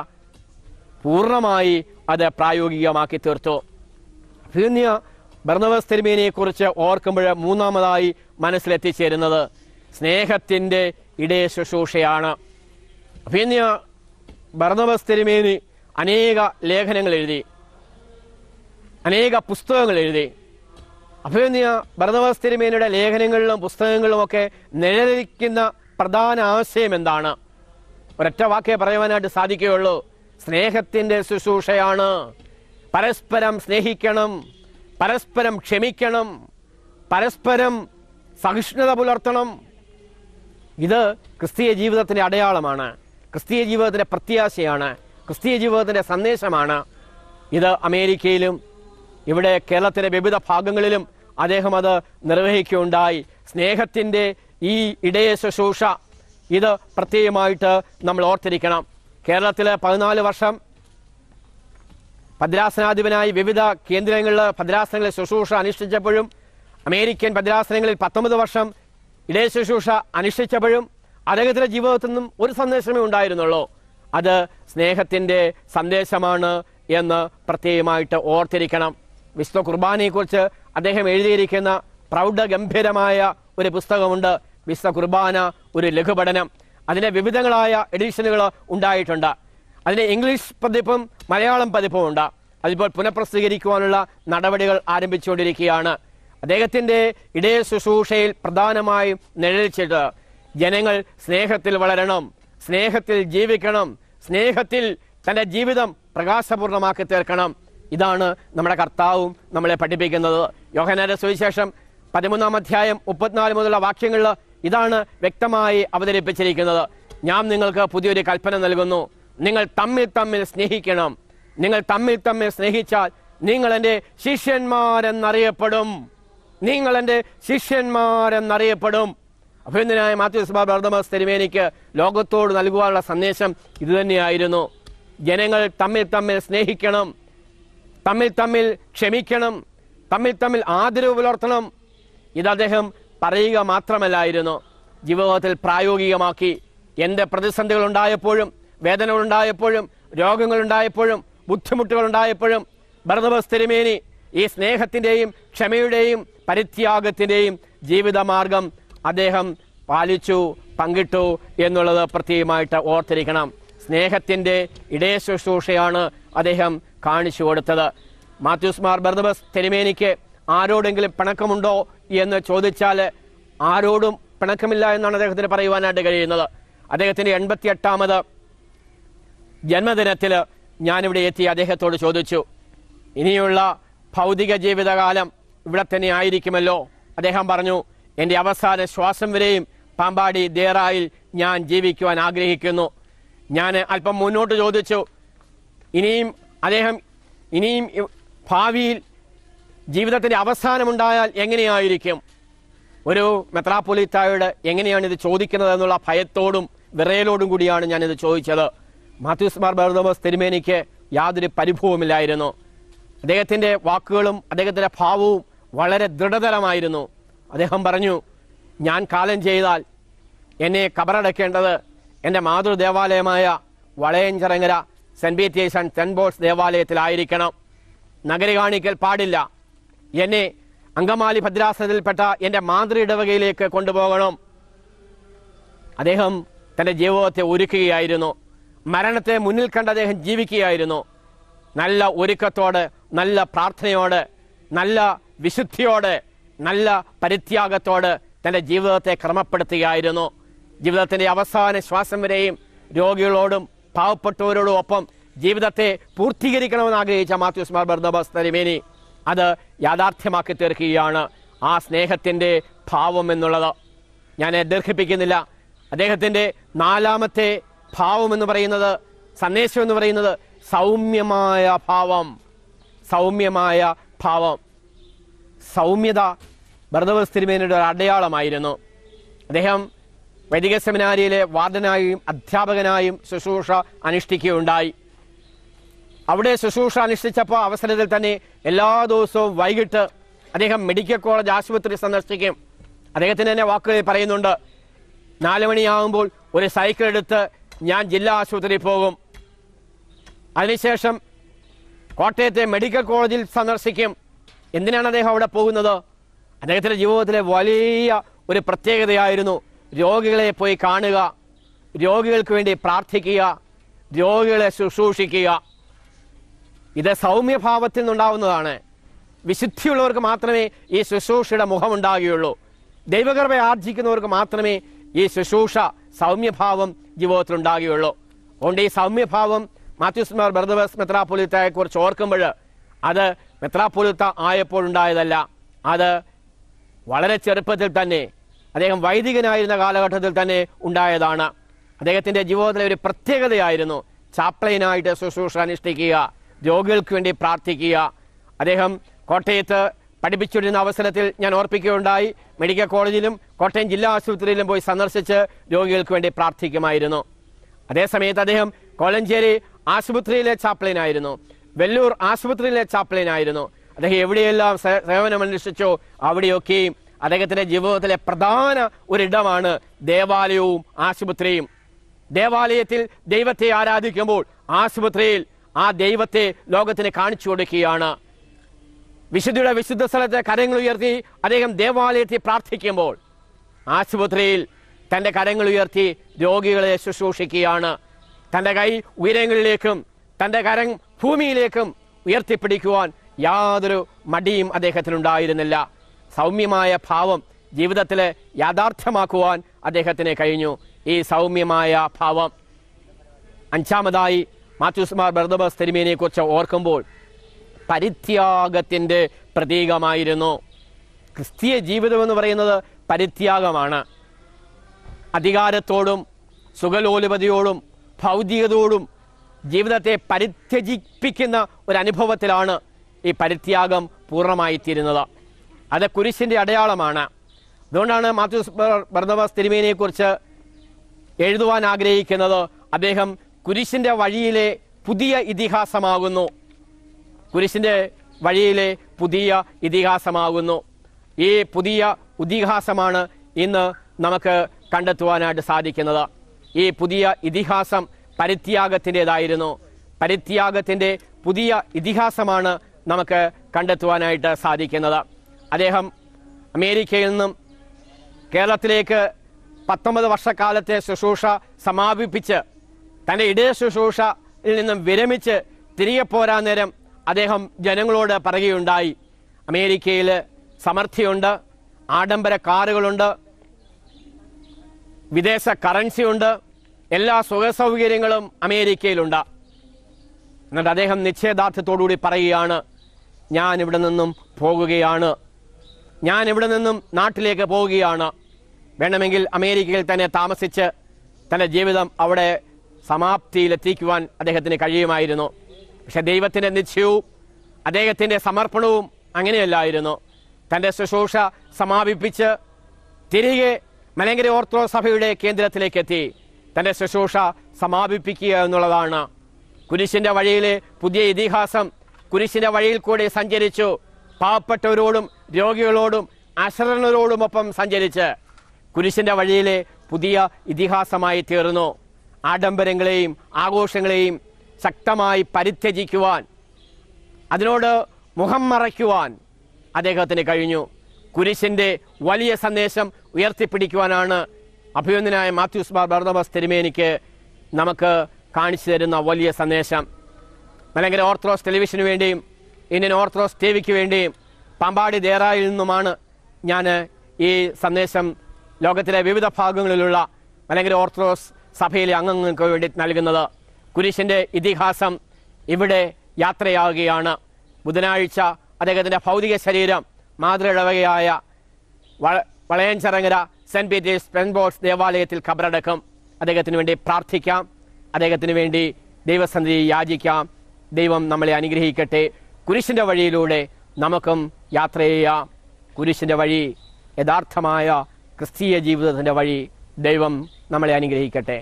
പൂർണ്ണമായി അത് പ്രായോഗികമാക്കി തീർത്തു അഭിനന്യ ബർണബസ് തിരുമേനിയെക്കുറിച്ച് ഓർക്കുമ്പോൾ മൂന്നാമതായി മനസ്സിലെത്തിച്ചേരുന്നത് സ്നേഹത്തിൻ്റെ ഇടയ ശുശ്രൂഷയാണ് അഭിനന്യ ബർണബസ് തിരുമേനി അനേക ലേഖനങ്ങൾ എഴുതി അനേക പുസ്തകങ്ങൾ എഴുതി അഭിനന്യ ഭരതവാസ് തിരുമേനിയുടെ ലേഖനങ്ങളിലും പുസ്തകങ്ങളിലുമൊക്കെ നിഴലിക്കുന്ന പ്രധാന ആശയം എന്താണ് ഒരൊറ്റ വാക്കേ പറയുവാനായിട്ട് സാധിക്കുകയുള്ളൂ സ്നേഹത്തിൻ്റെ ശുശ്രൂഷയാണ് പരസ്പരം സ്നേഹിക്കണം പരസ്പരം ക്ഷമിക്കണം പരസ്പരം സഹിഷ്ണുത പുലർത്തണം ഇത് ക്രിസ്തീയ ജീവിതത്തിൻ്റെ അടയാളമാണ് ക്രിസ്തീയ ജീവിതത്തിൻ്റെ പ്രത്യാശയാണ് ക്രിസ്തീയ ജീവിതത്തിൻ്റെ സന്ദേശമാണ് ഇത് അമേരിക്കയിലും ഇവിടെ കേരളത്തിലെ വിവിധ ഭാഗങ്ങളിലും അദ്ദേഹം അത് നിർവഹിക്കുകയുണ്ടായി സ്നേഹത്തിൻ്റെ ഈ ഇടയ ശുശ്രൂഷ ഇത് പ്രത്യേകമായിട്ട് നമ്മൾ ഓർത്തിരിക്കണം കേരളത്തിൽ പതിനാല് വർഷം ഭദ്രാസനാധിപനായി വിവിധ കേന്ദ്രങ്ങളിൽ ഭദ്രാസനങ്ങളിൽ ശുശ്രൂഷ അനുഷ്ഠിച്ചപ്പോഴും അമേരിക്കൻ ഭദ്രാസനങ്ങളിൽ പത്തൊമ്പത് വർഷം ഇടയ ശുശ്രൂഷ അനുഷ്ഠിച്ചപ്പോഴും അദ്ദേഹത്തിന്റെ ജീവിതത്തിൽ നിന്നും ഒരു സന്ദേശമേ ഉണ്ടായിരുന്നുള്ളൂ അത് സ്നേഹത്തിന്റെ സന്ദേശമാണ് എന്ന് പ്രത്യേകമായിട്ട് ഓർത്തിരിക്കണം വിശുദ്ധ കുർബാനയെക്കുറിച്ച് അദ്ദേഹം എഴുതിയിരിക്കുന്ന പ്രൗഢഗംഭീരമായ ഒരു പുസ്തകമുണ്ട് വിശുദ്ധ കുർബാന ഒരു ലഘുപഠനം അതിന്റെ വിവിധങ്ങളായ എഡിഷനുകൾ ഉണ്ടായിട്ടുണ്ട് അതിന് ഇംഗ്ലീഷ് പതിപ്പും മലയാളം പതിപ്പും ഉണ്ട് അതിപ്പോൾ പുനഃപ്രസിദ്ധീകരിക്കുവാനുള്ള നടപടികൾ ആരംഭിച്ചുകൊണ്ടിരിക്കുകയാണ് അദ്ദേഹത്തിന്റെ ഇടയ ശുശ്രൂഷയിൽ പ്രധാനമായും നിഴലിച്ചിട്ട് ജനങ്ങൾ സ്നേഹത്തിൽ വളരണം സ്നേഹത്തിൽ ജീവിക്കണം സ്നേഹത്തിൽ തന്റെ ജീവിതം പ്രകാശപൂർണമാക്കി തീർക്കണം ഇതാണ് നമ്മുടെ കർത്താവും നമ്മളെ പഠിപ്പിക്കുന്നത് യോഹനാന്റെ സുവിശേഷം പതിമൂന്നാം അധ്യായം മുപ്പത്തിനാല് മുതലുള്ള വാക്യങ്ങളിൽ ഇതാണ് വ്യക്തമായി അവതരിപ്പിച്ചിരിക്കുന്നത് ഞാൻ നിങ്ങൾക്ക് പുതിയൊരു കൽപ്പന നൽകുന്നു നിങ്ങൾ തമ്മിൽ തമ്മിൽ സ്നേഹിക്കണം നിങ്ങൾ തമ്മിൽ തമ്മിൽ സ്നേഹിച്ചാൽ നിങ്ങൾ എൻ്റെ ശിഷ്യന്മാരെന്നറിയപ്പെടും നിങ്ങൾ എൻ്റെ ശിഷ്യന്മാരെന്നറിയപ്പെടും അഭിനന്ദനായ മാത്യൂസ് ബാബ് ബർദമസ് തിരുമേനിക്ക് ലോകത്തോട് നൽകുവാനുള്ള സന്ദേശം ഇതുതന്നെയായിരുന്നു ജനങ്ങൾ തമ്മിൽ തമ്മിൽ സ്നേഹിക്കണം തമ്മിൽ തമ്മിൽ ക്ഷമിക്കണം തമ്മിൽ തമ്മിൽ ആദരവ് പുലർത്തണം ഇത് അദ്ദേഹം പറയുക മാത്രമല്ലായിരുന്നു ജീവിതത്തിൽ പ്രായോഗികമാക്കി എന്ത് പ്രതിസന്ധികൾ ഉണ്ടായപ്പോഴും വേദനകൾ ഉണ്ടായപ്പോഴും രോഗങ്ങൾ ഉണ്ടായപ്പോഴും ബുദ്ധിമുട്ടുകൾ ഉണ്ടായപ്പോഴും ഭരതബസ് തിരുമേനി ഈ സ്നേഹത്തിന്റെയും ക്ഷമയുടെയും പരിത്യാഗത്തിന്റെയും ജീവിതമാർഗം അദ്ദേഹം പാലിച്ചു പങ്കിട്ടു എന്നുള്ളത് പ്രത്യേകമായിട്ട് ഓർത്തിരിക്കണം സ്നേഹത്തിന്റെ ഇടയ ശുശ്രൂഷയാണ് അദ്ദേഹം കാണിച്ചു കൊടുത്തത് മാത്യൂസ് മാർ ബർദബസ് തിരുമേനിക്ക് ആരോടെങ്കിലും പിണക്കമുണ്ടോ എന്ന് ചോദിച്ചാൽ ആരോടും പിണക്കമില്ല എന്നാണ് അദ്ദേഹത്തിന് പറയുവാനായിട്ട് കഴിയുന്നത് അദ്ദേഹത്തിന്റെ എൺപത്തി എട്ടാമത് ജന്മദിനത്തിൽ ഞാനിവിടെ എത്തി അദ്ദേഹത്തോട് ചോദിച്ചു ഇനിയുള്ള ഭൗതിക ജീവിതകാലം ഇവിടെ തന്നെ ആയിരിക്കുമല്ലോ അദ്ദേഹം പറഞ്ഞു എൻ്റെ അവസാന ശ്വാസം വരെയും പാമ്പാടി ദേറായിൽ ഞാൻ ജീവിക്കുവാൻ ആഗ്രഹിക്കുന്നു ഞാൻ അല്പം മുന്നോട്ട് ചോദിച്ചു ഇനിയും അദ്ദേഹം ഇനിയും ഇ- ഭാവിയിൽ ജീവിതത്തിന്റെ അവസാനമുണ്ടായാൽ എങ്ങനെയായിരിക്കും ഒരു മെത്രാപ്പൊലിത്തായോട് എങ്ങനെയാണ് ഇത് ചോദിക്കുന്നത് എന്നുള്ള ഭയത്തോടും വിറയലോടും കൂടിയാണ് ഞാനിത് ചോദിച്ചത് മാത്യൂസ് മാർ ബർദോമസ് തിരുമേനിക്ക് യാതൊരു പരിഭവമില്ലായിരുന്നു അദ്ദേഹത്തിന്റെ വാക്കുകളും അദ്ദേഹത്തിന്റെ ഭാവവും വളരെ ദൃഢതരമായിരുന്നു അദ്ദേഹം പറഞ്ഞു ഞാൻ കാലം ചെയ്താൽ എന്നെ കബറടക്കേണ്ടത് എൻ്റെ മാതൃദേവാലയമായ Valayanchirangara Saint Peter's and Saint Paul's ദേവാലയത്തിലായിരിക്കണം നഗരി കാണിക്കൽ പാടില്ല എന്നെ അങ്കമാലി ഭദ്രാസനത്തിൽപ്പെട്ട എൻ്റെ മാതൃ ഇടവകയിലേക്ക് കൊണ്ടുപോകണം അദ്ദേഹം തൻ്റെ ജീവിതത്തെ ഒരുക്കുകയായിരുന്നു മരണത്തെ മുന്നിൽ കണ്ട് അദ്ദേഹം ജീവിക്കുകയായിരുന്നു നല്ല ഒരുക്കത്തോടെ നല്ല പ്രാർത്ഥനയോടെ നല്ല വിശുദ്ധിയോടെ നല്ല പരിത്യാഗത്തോടെ തൻ്റെ ജീവിതത്തെ ക്രമപ്പെടുത്തുകയായിരുന്നു ജീവിതത്തിൻ്റെ അവസാന ശ്വാസം വരെയും രോഗികളോടും പാവപ്പെട്ടവരോടും ഒപ്പം ജീവിതത്തെ പൂർത്തീകരിക്കണമെന്ന് ആഗ്രഹിച്ച മാത്യൂസ് മാർ ബർദബസ് തരിമേനി അത് യാഥാർത്ഥ്യമാക്കി തീർക്കുകയാണ് ആ സ്നേഹത്തിൻ്റെ ഭാവം എന്നുള്ളത് ഞാൻ ദീർഘിപ്പിക്കുന്നില്ല അദ്ദേഹത്തിൻ്റെ നാലാമത്തെ ഭാവം എന്ന് പറയുന്നത് സന്ദേശം എന്ന് പറയുന്നത് സൗമ്യമായ ഭാവം സൗമ്യമായ ഭാവം സൗമ്യത ഭരതവസ് തിരുമേനിയുടെ ഒരു അടയാളമായിരുന്നു അദ്ദേഹം വൈദിക സെമിനാരിയിലെ വാർഡനായും അധ്യാപകനായും ശുശ്രൂഷ അനുഷ്ഠിക്കുകയുണ്ടായി അവിടെ ശുശ്രൂഷ അനുഷ്ഠിച്ചപ്പോൾ അവസരത്തിൽ തന്നെ എല്ലാ ദിവസവും വൈകിട്ട് അദ്ദേഹം മെഡിക്കൽ കോളേജ് ആശുപത്രി സന്ദർശിക്കും അദ്ദേഹത്തിന് തന്നെ വാക്കുകളിൽ പറയുന്നുണ്ട് നാല് മണിയാകുമ്പോൾ ഒരു സൈക്കിൾ എടുത്ത് ഞാൻ ജില്ലാ ആശുപത്രിയിൽ പോകും അതിനുശേഷം കോട്ടയത്തെ മെഡിക്കൽ കോളേജിൽ സന്ദർശിക്കും എന്തിനാണ് അദ്ദേഹം അവിടെ പോകുന്നത് അദ്ദേഹത്തിന്റെ ജീവിതത്തിലെ വലിയ ഒരു പ്രത്യേകതയായിരുന്നു രോഗികളെ പോയി കാണുക രോഗികൾക്ക് വേണ്ടി പ്രാർത്ഥിക്കുക രോഗികളെ ശുശ്രൂഷിക്കുക ഇത് സൗമ്യഭാവത്തിൽ നിന്നുണ്ടാവുന്നതാണ് വിശുദ്ധിയുള്ളവർക്ക് മാത്രമേ ഈ ശുശ്രൂഷയുടെ മുഖമുണ്ടാകുകയുള്ളൂ ദൈവകൃപ ആർജിക്കുന്നവർക്ക് മാത്രമേ ഈ ശുശ്രൂഷ സൗമ്യഭാവം ജീവിതത്തിൽ ഉണ്ടാകുകയുള്ളൂ അതുകൊണ്ട് ഈ സൗമ്യഭാവം മാത്യുസ് മാർ ബർദബസ് മെത്രാപ്പൊലിത്തയെ കുറിച്ച് ഓർക്കുമ്പോൾ അത് മെത്രാപ്പൊലിത്ത ആയപ്പോഴുണ്ടായതല്ല അത് വളരെ ചെറുപ്പത്തിൽ തന്നെ അദ്ദേഹം വൈദികനായിരുന്ന കാലഘട്ടത്തിൽ തന്നെ ഉണ്ടായതാണ് അദ്ദേഹത്തിന്റെ ജീവിതത്തിലെ ഒരു പ്രത്യേകതയായിരുന്നു ചാപ്ലൈനായിട്ട് ശുശ്രൂഷ അനുഷ്ഠിക്കുക രോഗികൾക്ക് വേണ്ടി പ്രാർത്ഥിക്കുക അദ്ദേഹം കോട്ടയത്ത് പഠിപ്പിച്ചുകൊണ്ടിരുന്ന അവസരത്തിൽ ഞാൻ ഓർപ്പിക്കുകയുണ്ടായി മെഡിക്കൽ കോളേജിലും കോട്ടയം ജില്ലാ ആശുപത്രിയിലും പോയി സന്ദർശിച്ച് രോഗികൾക്ക് വേണ്ടി പ്രാർത്ഥിക്കുമായിരുന്നു അതേസമയത്ത് അദ്ദേഹം കോലഞ്ചേരി ആശുപത്രിയിലെ ചാപ്ലിനായിരുന്നു വെല്ലൂർ ആശുപത്രിയിലെ ചാപ്ലിനായിരുന്നു അദ്ദേഹം എവിടെയെല്ലാം സേ- സേവനമനുഷ്ഠിച്ചോ അവിടെയൊക്കെയും അദ്ദേഹത്തിന്റെ ജീവിതത്തിലെ പ്രധാന ഒരിടമാണ് ദേവാലയവും ആശുപത്രിയും ദേവാലയത്തിൽ ദൈവത്തെ ആരാധിക്കുമ്പോൾ ആശുപത്രിയിൽ ആ ദൈവത്തെ ലോകത്തിന് കാണിച്ചു കൊടുക്കുകയാണ് വിശുദ്ധിയുടെ വിശുദ്ധ സ്ഥലത്ത് കരങ്ങൾ ഉയർത്തി അദ്ദേഹം ദേവാലയത്തിൽ പ്രാർത്ഥിക്കുമ്പോൾ ആശുപത്രിയിൽ തന്റെ കരങ്ങൾ ഉയർത്തി രോഗികളെ ശുശ്രൂഷിക്കുകയാണ് തന്റെ കൈ ഉയരങ്ങളിലേക്കും തന്റെ കരം ഭൂമിയിലേക്കും ഉയർത്തിപ്പിടിക്കുവാൻ യാതൊരു മടിയും അദ്ദേഹത്തിനുണ്ടായിരുന്നില്ല സൗമ്യമായ ഭാവം ജീവിതത്തിൽ യാഥാർത്ഥ്യമാക്കുവാൻ അദ്ദേഹത്തിന് കഴിഞ്ഞു ഈ സൗമ്യമായ ഭാവം അഞ്ചാമതായി മാത്യൂസ്മാർ ബർദബസ് തിരുമേനിയെ കുറിച്ച് ഓർക്കുമ്പോൾ പരിത്യാഗത്തിന്റെ പ്രതീകമായിരുന്നു ക്രിസ്തീയ ജീവിതം എന്ന് പറയുന്നത് പരിത്യാഗമാണ് അധികാരത്തോടും സുഖലോലുപതയോടും ഭൗതികതയോടും ജീവിതത്തെ പരിത്യജിപ്പിക്കുന്ന ഒരു അനുഭവത്തിലാണ് ഈ പരിത്യാഗം പൂർണ്ണമായി തീരുന്നത് അത് കുരിശിന്റെ അടയാളമാണ് അതുകൊണ്ടാണ് മാത്യൂസ് ബർദബസ് തിരുമേനിയെക്കുറിച്ച് എഴുതുവാൻ ആഗ്രഹിക്കുന്നത് അദ്ദേഹം കുരിശിന്റെ വഴിയിലെ പുതിയ ഇതിഹാസമാകുന്നു കുരിശിന്റെ വഴിയിലെ പുതിയ ഇതിഹാസമാകുന്നു ഈ പുതിയ ഇതിഹാസമാണ് ഇന്ന് നമുക്ക് കണ്ടെത്തുവാനായിട്ട് സാധിക്കുന്നത് ഈ പുതിയ ഇതിഹാസം പരിത്യാഗത്തിൻ്റെതായിരുന്നു പരിത്യാഗത്തിൻ്റെ പുതിയ ഇതിഹാസമാണ് നമുക്ക് കണ്ടെത്തുവാനായിട്ട് സാധിക്കുന്നത് അദ്ദേഹം അമേരിക്കയിൽ നിന്നും കേരളത്തിലേക്ക് പത്തൊമ്പത് വർഷക്കാലത്തെ ശുശ്രൂഷ സമാപിപ്പിച്ച് തൻ്റെ ഇടയ ശുശ്രൂഷയിൽ നിന്നും വിരമിച്ച് തിരികെ പോരാൻ നേരം അദ്ദേഹം ജനങ്ങളോട് പറയുകയുണ്ടായി അമേരിക്കയിൽ സമൃദ്ധിയുണ്ട് ആഡംബര കാറുകളുണ്ട് വിദേശ കറൻസി ഉണ്ട് എല്ലാ സുഖസൗകര്യങ്ങളും അമേരിക്കയിലുണ്ട് എന്നിട്ട് അദ്ദേഹം നിശ്ചയദാർഢ്യത്തോടുകൂടി പറയുകയാണ് ഞാൻ ഇവിടെ നിന്നും പോകുകയാണ് ഞാൻ ഇവിടെ നിന്നും നാട്ടിലേക്ക് പോവുകയാണ് വേണമെങ്കിൽ അമേരിക്കയിൽ തന്നെ താമസിച്ച് തൻ്റെ ജീവിതം അവിടെ സമാപ്തിയിലെത്തിക്കുവാൻ അദ്ദേഹത്തിന് കഴിയുമായിരുന്നു പക്ഷെ ദൈവത്തിൻ്റെ നിശ്ചയവും അദ്ദേഹത്തിൻ്റെ സമർപ്പണവും അങ്ങനെയല്ലായിരുന്നു തൻ്റെ ശുശ്രൂഷ സമാപിപ്പിച്ച് തിരികെ മലങ്കര ഓർത്തഡോക്സ് സഭയുടെ കേന്ദ്രത്തിലേക്ക് എത്തി തൻ്റെ ശുശ്രൂഷ സമാപിപ്പിക്കുക എന്നുള്ളതാണ് കുരിശിന്റെ വഴിയിലെ പുതിയ ഇതിഹാസം കുരിശിന്റെ വഴിയിൽ കൂടി സഞ്ചരിച്ചു പാവപ്പെട്ടവരോടും രോഗികളോടും അശരണരോടുമൊപ്പം സഞ്ചരിച്ച് കുരിശിന്റെ വഴിയിലെ പുതിയ ഇതിഹാസമായി തീർന്നു ആഡംബരങ്ങളെയും ആഘോഷങ്ങളെയും ശക്തമായി പരിത്യജിക്കുവാൻ അതിനോട് മുഖം മറയ്ക്കുവാൻ അദ്ദേഹത്തിന് കഴിഞ്ഞു കുരിശിന്റെ വലിയ സന്ദേശം ഉയർത്തിപ്പിടിക്കുവാനാണ് അഭിനന്ദനായ മാത്യൂസ് ബാർ ബർദബസ് തിരുമേനിക്ക് നമുക്ക് കാണിച്ചു തരുന്ന വലിയ സന്ദേശം മലങ്കര ഓർത്തഡോക്സ് ടെലിവിഷന് വേണ്ടിയും ഇന്ത്യൻ ഓർത്തഡോക്സ് ടി വിക്ക് വേണ്ടിയും പാമ്പാടി ദേറായിൽ നിന്നുമാണ് ഞാൻ ഈ സന്ദേശം ലോകത്തിലെ വിവിധ ഭാഗങ്ങളിലുള്ള മലങ്കര ഓർത്തഡോക്സ് സഭയിലെ അംഗങ്ങൾക്ക് വേണ്ടി നൽകുന്നത് കുരിശിൻ്റെ ഇതിഹാസം ഇവിടെ യാത്രയാവുകയാണ് ബുധനാഴ്ച അദ്ദേഹത്തിൻ്റെ ഭൗതിക ശരീരം മാതൃഇടവകയായ വള- വളയഞ്ചിറങ്ങര സെന്റ് പീറ്റേഴ്സ് പെൻബോർഡ്സ് ദേവാലയത്തിൽ ഖബറടക്കം അദ്ദേഹത്തിന് വേണ്ടി പ്രാർത്ഥിക്കാം അദ്ദേഹത്തിന് വേണ്ടി ദൈവസന്ധി യാചിക്കാം ദൈവം നമ്മളെ അനുഗ്രഹിക്കട്ടെ കുരിശിന്റെ വഴിയിലൂടെ നമുക്കും യാത്ര ചെയ്യാം കുരിശിന്റെ വഴി യഥാർത്ഥമായ ക്രിസ്തീയ ജീവിതത്തിന്റെ വഴി ദൈവം നമ്മളെ അനുഗ്രഹിക്കട്ടെ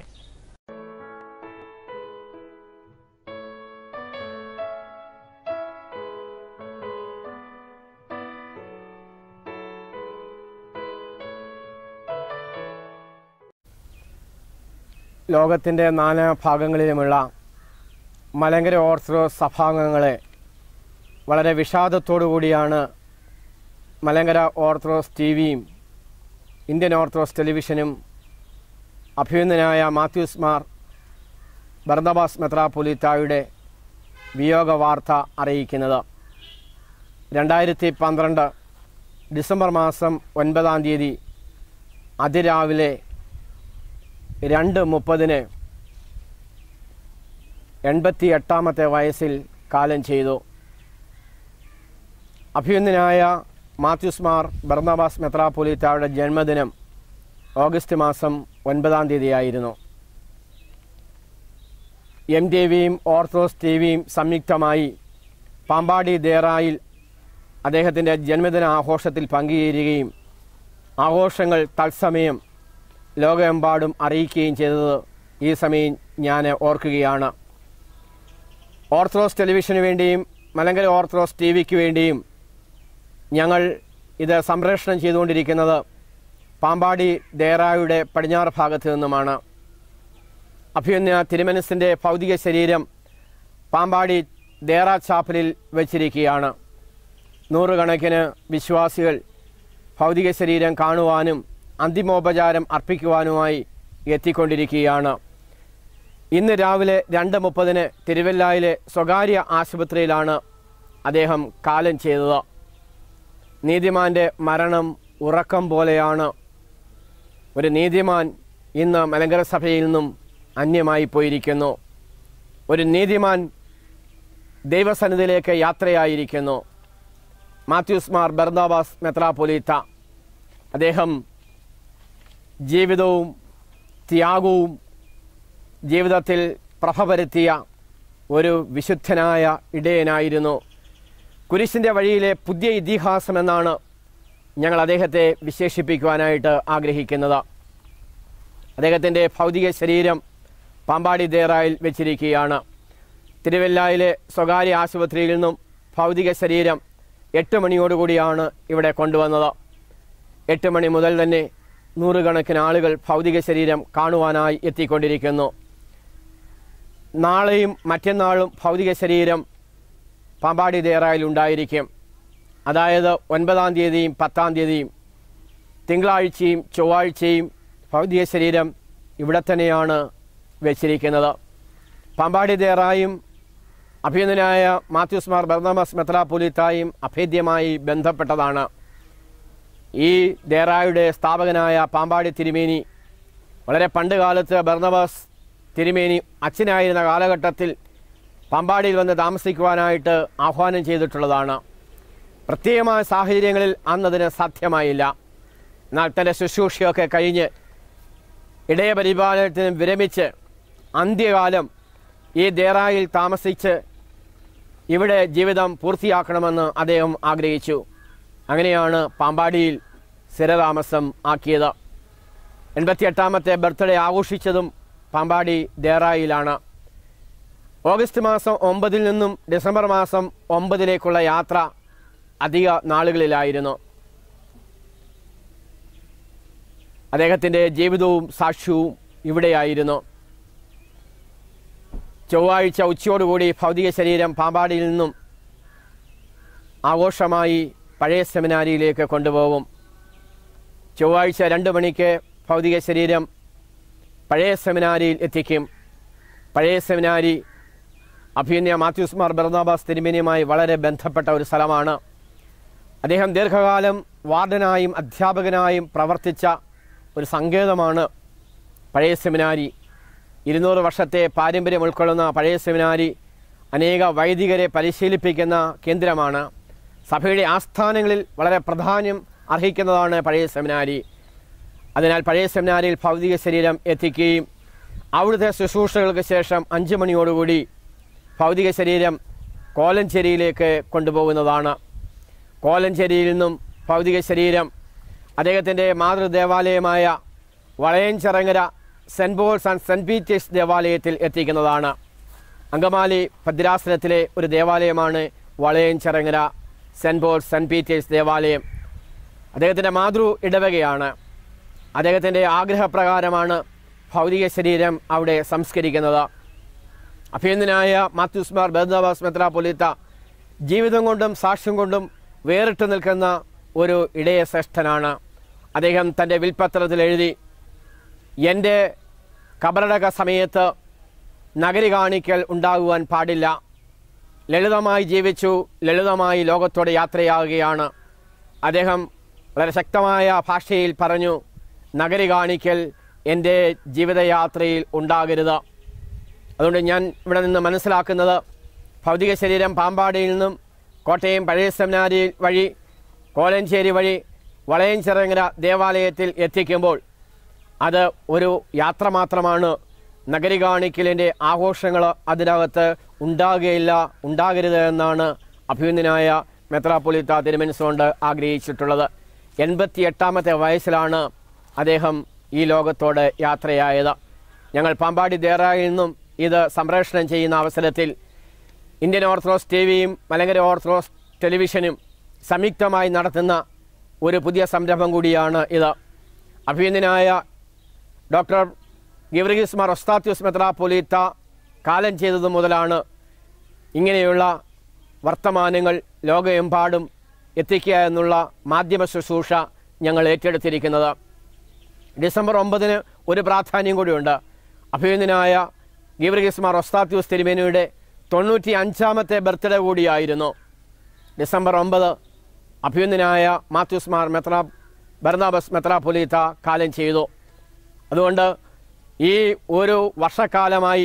ലോകത്തിൻ്റെ നാനാ ഭാഗങ്ങളിലുമുള്ള മലങ്കര ഓർത്തഡോക്സ് സഭാംഗങ്ങളെ വളരെ വിഷാദത്തോടു കൂടിയാണ് മലങ്കര ഓർത്തഡോക്സ് ടി വിയും ഇന്ത്യൻ ഓർത്തഡോക്സ് ടെലിവിഷനും അഭ്യുന്നനായ മാത്യൂസ് മാർ ബർദബാസ് മെത്രാപൊലിത്തായുടെ വിയോഗ വാർത്ത അറിയിക്കുന്നത് രണ്ടായിരത്തി പന്ത്രണ്ട് ഡിസംബർ മാസം ഒൻപതാം തീയതി അതിരാവിലെ രണ്ട് മുപ്പതിന് എൺപത്തി എട്ടാമത്തെ വയസ്സിൽ കാലം ചെയ്തു അഭ്യുന്നനായ മാത്യുസ്മാർ ബർണബാസ് മെത്രാപ്പൊലീത്തായുടെ ജന്മദിനം ഓഗസ്റ്റ് മാസം ഒൻപതാം തീയതിയായിരുന്നു എം ടി വിയും ഓർത്തഡോക്സ് ടി വിയും സംയുക്തമായി പാമ്പാടി ദേറായിൽ അദ്ദേഹത്തിൻ്റെ ജന്മദിന ആഘോഷത്തിൽ പങ്കുചേരുകയും ആഘോഷങ്ങൾ തത്സമയം ലോകമെമ്പാടും അറിയിക്കുകയും ചെയ്തത് ഈ സമയം ഞാൻ ഓർക്കുകയാണ് ഓർത്തഡോക്സ് ടെലിവിഷന് വേണ്ടിയും മലങ്കര ഓർത്തഡോക്സ് ടി വിക്ക് വേണ്ടിയും ഞങ്ങൾ ഇത് സംപ്രേഷണം ചെയ്തുകൊണ്ടിരിക്കുന്നത് പാമ്പാടി ദേറായുടെ പടിഞ്ഞാറ് ഭാഗത്ത് നിന്നുമാണ് അഭ്യുന്ന തിരുമനസിൻ്റെ ഭൗതിക ശരീരം പാമ്പാടി ദേറ ചാപ്പലിൽ വച്ചിരിക്കുകയാണ് നൂറുകണക്കിന് വിശ്വാസികൾ ഭൗതിക ശരീരം കാണുവാനും അന്തിമോപചാരം അർപ്പിക്കുവാനുമായി എത്തിക്കൊണ്ടിരിക്കുകയാണ് ഇന്ന് രാവിലെ രണ്ട് മുപ്പതിന് തിരുവല്ലായിലെ സ്വകാര്യ ആശുപത്രിയിലാണ് അദ്ദേഹം കാലം ചെയ്തത് നീതിമാന്റെ മരണം ഉറക്കം പോലെയാണ് ഒരു നീതിമാൻ ഇന്ന് മലങ്കര സഭയിൽ നിന്നും അന്യമായി പോയിരിക്കുന്നു ഒരു നീതിമാൻ ദൈവസന്നിധിയിലേക്ക് യാത്രയായിരിക്കുന്നു മാത്യൂസ് മാർ ബർദാബാസ് മെത്രാപൊലീത്ത അദ്ദേഹം ജീവിതവും ത്യാഗവും ജീവിതത്തിൽ പ്രഭ വരുത്തിയ ഒരു വിശുദ്ധനായ ഇടയനായിരുന്നു കുരിശിൻ്റെ വഴിയിലെ പുതിയ ഇതിഹാസം എന്നാണ് ഞങ്ങൾ അദ്ദേഹത്തെ വിശേഷിപ്പിക്കുവാനായിട്ട് ആഗ്രഹിക്കുന്നത് അദ്ദേഹത്തിൻ്റെ ഭൗതിക ശരീരം പാമ്പാടി ദേറായിൽ വെച്ചിരിക്കുകയാണ് തിരുവല്ലായിലെ സ്വകാര്യ ആശുപത്രിയിൽ നിന്നും ഭൗതിക ശരീരം എട്ട് മണിയോടുകൂടിയാണ് ഇവിടെ കൊണ്ടുവന്നത് എട്ട് മണി മുതൽ തന്നെ നൂറുകണക്കിന് ആളുകൾ ഭൗതിക ശരീരം കാണുവാനായി എത്തിക്കൊണ്ടിരിക്കുന്നു നാളെയും മറ്റന്നാളും ഭൗതിക ശരീരം പാമ്പാടി ദേറായിൽ ഉണ്ടായിരിക്കും അതായത് ഒൻപതാം തീയതിയും പത്താം തീയതിയും തിങ്കളാഴ്ചയും ചൊവ്വാഴ്ചയും ഭൗതിക ശരീരം ഇവിടെ തന്നെയാണ് വെച്ചിരിക്കുന്നത് പാമ്പാടി ദേറായും അഭിനന്ദനായ മാത്യൂസ് മാർ ബർണമസ് മെത്രാപൊലിത്തായും അഭേദ്യമായി ബന്ധപ്പെട്ടതാണ് ഈ ദേറായുടെ സ്ഥാപകനായ പാമ്പാടി തിരുമേനി വളരെ പണ്ട് കാലത്ത് ബർണബാസ് തിരുമേനി അച്ഛനായിരുന്ന കാലഘട്ടത്തിൽ പാമ്പാടിയിൽ വന്ന് താമസിക്കുവാനായിട്ട് ആഹ്വാനം ചെയ്തിട്ടുള്ളതാണ് പ്രത്യേകമായ സാഹചര്യങ്ങളിൽ അന്നതിന് സാധ്യമായില്ല എന്നാൽ തൻ്റെ ശുശ്രൂഷയൊക്കെ കഴിഞ്ഞ് ഇടയപരിപാലനത്തിന് വിരമിച്ച് അന്ത്യകാലം ഈ ദേറായിൽ താമസിച്ച് ഇവിടെ ജീവിതം പൂർത്തിയാക്കണമെന്ന് അദ്ദേഹം ആഗ്രഹിച്ചു അങ്ങനെയാണ് പാമ്പാടിയിൽ സ്ഥിരതാമസം ആക്കിയത് എൺപത്തിയെട്ടാമത്തെ ബർത്ത്ഡേ ആഘോഷിച്ചതും പാമ്പാടി ദേറായിലാണ് ഓഗസ്റ്റ് മാസം ഒമ്പതിൽ നിന്നും ഡിസംബർ മാസം ഒമ്പതിലേക്കുള്ള യാത്ര അധിക നാളുകളിലായിരുന്നു അദ്ദേഹത്തിൻ്റെ ജീവിതവും സാക്ഷ്യവും ഇവിടെയായിരുന്നു ചൊവ്വാഴ്ച ഉച്ചയോടുകൂടി ഭൗതിക ശരീരം പാമ്പാടിയിൽ നിന്നും ആഘോഷമായി പഴയ സെമിനാരിയിലേക്ക് കൊണ്ടുപോകും ചൊവ്വാഴ്ച രണ്ട് മണിക്ക് ഭൗതിക ശരീരം പഴയ സെമിനാരിയിൽ എത്തിക്കും പഴയ സെമിനാരി അഭിനയ മാത്യൂസ് മാർ ബർണാബാസ് തിരുമേനിയുമായി വളരെ ബന്ധപ്പെട്ട ഒരു സ്ഥലമാണ് അദ്ദേഹം ദീർഘകാലം വാർഡനായും അധ്യാപകനായും പ്രവർത്തിച്ച ഒരു സങ്കേതമാണ് പഴയ സെമിനാരി ഇരുന്നൂറ് വർഷത്തെ പാരമ്പര്യം ഉൾക്കൊള്ളുന്ന പഴയ സെമിനാരി അനേക വൈദികരെ പരിശീലിപ്പിക്കുന്ന കേന്ദ്രമാണ് സഭയുടെ ആസ്ഥാനങ്ങളിൽ വളരെ പ്രാധാന്യം അർഹിക്കുന്നതാണ് പഴയ സെമിനാരി അതിനാൽ പഴയ സെമിനാരിയിൽ ഭൗതിക ശരീരം എത്തിക്കുകയും അവിടുത്തെ ശുശ്രൂഷകൾക്ക് ശേഷം അഞ്ച് മണിയോടുകൂടി ഭൗതിക ശരീരം കോലഞ്ചേരിയിലേക്ക് കൊണ്ടുപോകുന്നതാണ് കോലഞ്ചേരിയിൽ നിന്നും ഭൗതിക ശരീരം അദ്ദേഹത്തിൻ്റെ മാതൃദേവാലയമായ Valayanchirangara Saint Paul's and Saint Peter's ദേവാലയത്തിൽ എത്തിക്കുന്നതാണ് അങ്കമാലി ഭദ്രാസനത്തിലെ ഒരു ദേവാലയമാണ് Valayanchirangara Saint Paul's Saint Peter's ദേവാലയം അദ്ദേഹത്തിൻ്റെ മാതൃ ഇടവകയാണ് അദ്ദേഹത്തിൻ്റെ ആഗ്രഹപ്രകാരമാണ് ഭൗതിക ശരീരം അവിടെ സംസ്കരിക്കുന്നത് അഭിനന്ദനായ മാത്യൂസ് മാർ ബർദാബാസ് മെത്രാപൊലിത്ത ജീവിതം കൊണ്ടും സാക്ഷ്യം കൊണ്ടും വേറിട്ട് നിൽക്കുന്ന ഒരു ഇടയ ശ്രേഷ്ഠനാണ് അദ്ദേഹം തൻ്റെ വിൽപത്രത്തിൽ എഴുതി എൻ്റെ കബറടക സമയത്ത് നഗരി കാണിക്കൽ ഉണ്ടാകുവാൻ പാടില്ല ലളിതമായി ജീവിച്ചു ലളിതമായി ലോകത്തോടെ യാത്രയാവുകയാണ് അദ്ദേഹം വളരെ ശക്തമായ ഭാഷയിൽ പറഞ്ഞു നഗരി കാണിക്കൽ എൻ്റെ ജീവിതയാത്രയിൽ ഉണ്ടാകരുത് അതുകൊണ്ട് ഞാൻ ഇവിടെ നിന്ന് മനസ്സിലാക്കുന്നത് ഭൗതിക ശരീരം പാമ്പാടിയിൽ നിന്നും കോട്ടയം പഴയ സെമിനാരി വഴി കോലഞ്ചേരി വഴി വളയഞ്ചിറങ്ങര ദേവാലയത്തിൽ എത്തിക്കുമ്പോൾ അത് ഒരു യാത്ര മാത്രമാണ് നഗരി കാണിക്കലിൻ്റെ ആഘോഷങ്ങൾ അതിനകത്ത് ഉണ്ടാകുകയില്ല ഉണ്ടാകരുത് എന്നാണ് അഭിനന്ദനായ മെത്രാപ്പൊലിത്ത തിരുമനസ്സുകൊണ്ട് ആഗ്രഹിച്ചിട്ടുള്ളത് എൺപത്തി എട്ടാമത്തെ വയസ്സിലാണ് അദ്ദേഹം ഈ ലോകത്തോട് യാത്രയായത് ഞങ്ങൾ പാമ്പാടി ദേറായിൽ നിന്നും ഇത് സംപ്രേഷണം ചെയ്യുന്ന അവസരത്തിൽ ഇന്ത്യൻ ഓർത്തഡോക്സ് ടി വിയും മലങ്കര ഓർത്തഡോക്സ് ടെലിവിഷനും സംയുക്തമായി നടത്തുന്ന ഒരു പുതിയ സംരംഭം കൂടിയാണ് ഇത് അഭിനന്ദനായ ഡോക്ടർ ഗിവർഗീസ് മാർ ഒസ്താത്യൂസ് മെത്രാപ്പൊലീത്ത കാലം ചെയ്തത് മുതലാണ് ഇങ്ങനെയുള്ള വർത്തമാനങ്ങൾ ലോകമെമ്പാടും എത്തിക്കുക എന്നുള്ള മാധ്യമ ശുശ്രൂഷ ഞങ്ങൾ ഏറ്റെടുത്തിരിക്കുന്നത് ഡിസംബർ ഒമ്പതിന് ഒരു പ്രാധാന്യം കൂടിയുണ്ട് അഭിനന്ദനായ ഗീവർഗീസ് മാർ ഒസ്താത്യൂസ് തിരുമേനിയുടെ തൊണ്ണൂറ്റി അഞ്ചാമത്തെ ബർത്ത്ഡേ കൂടിയായിരുന്നു ഡിസംബർ ഒമ്പത് അഭ്യുന്നനായ മാത്യൂസ് മാർ മെത്രാ ബർണാബസ് മെത്രാപൊലീത്ത കാലം ചെയ്തു അതുകൊണ്ട് ഈ ഒരു വർഷക്കാലമായി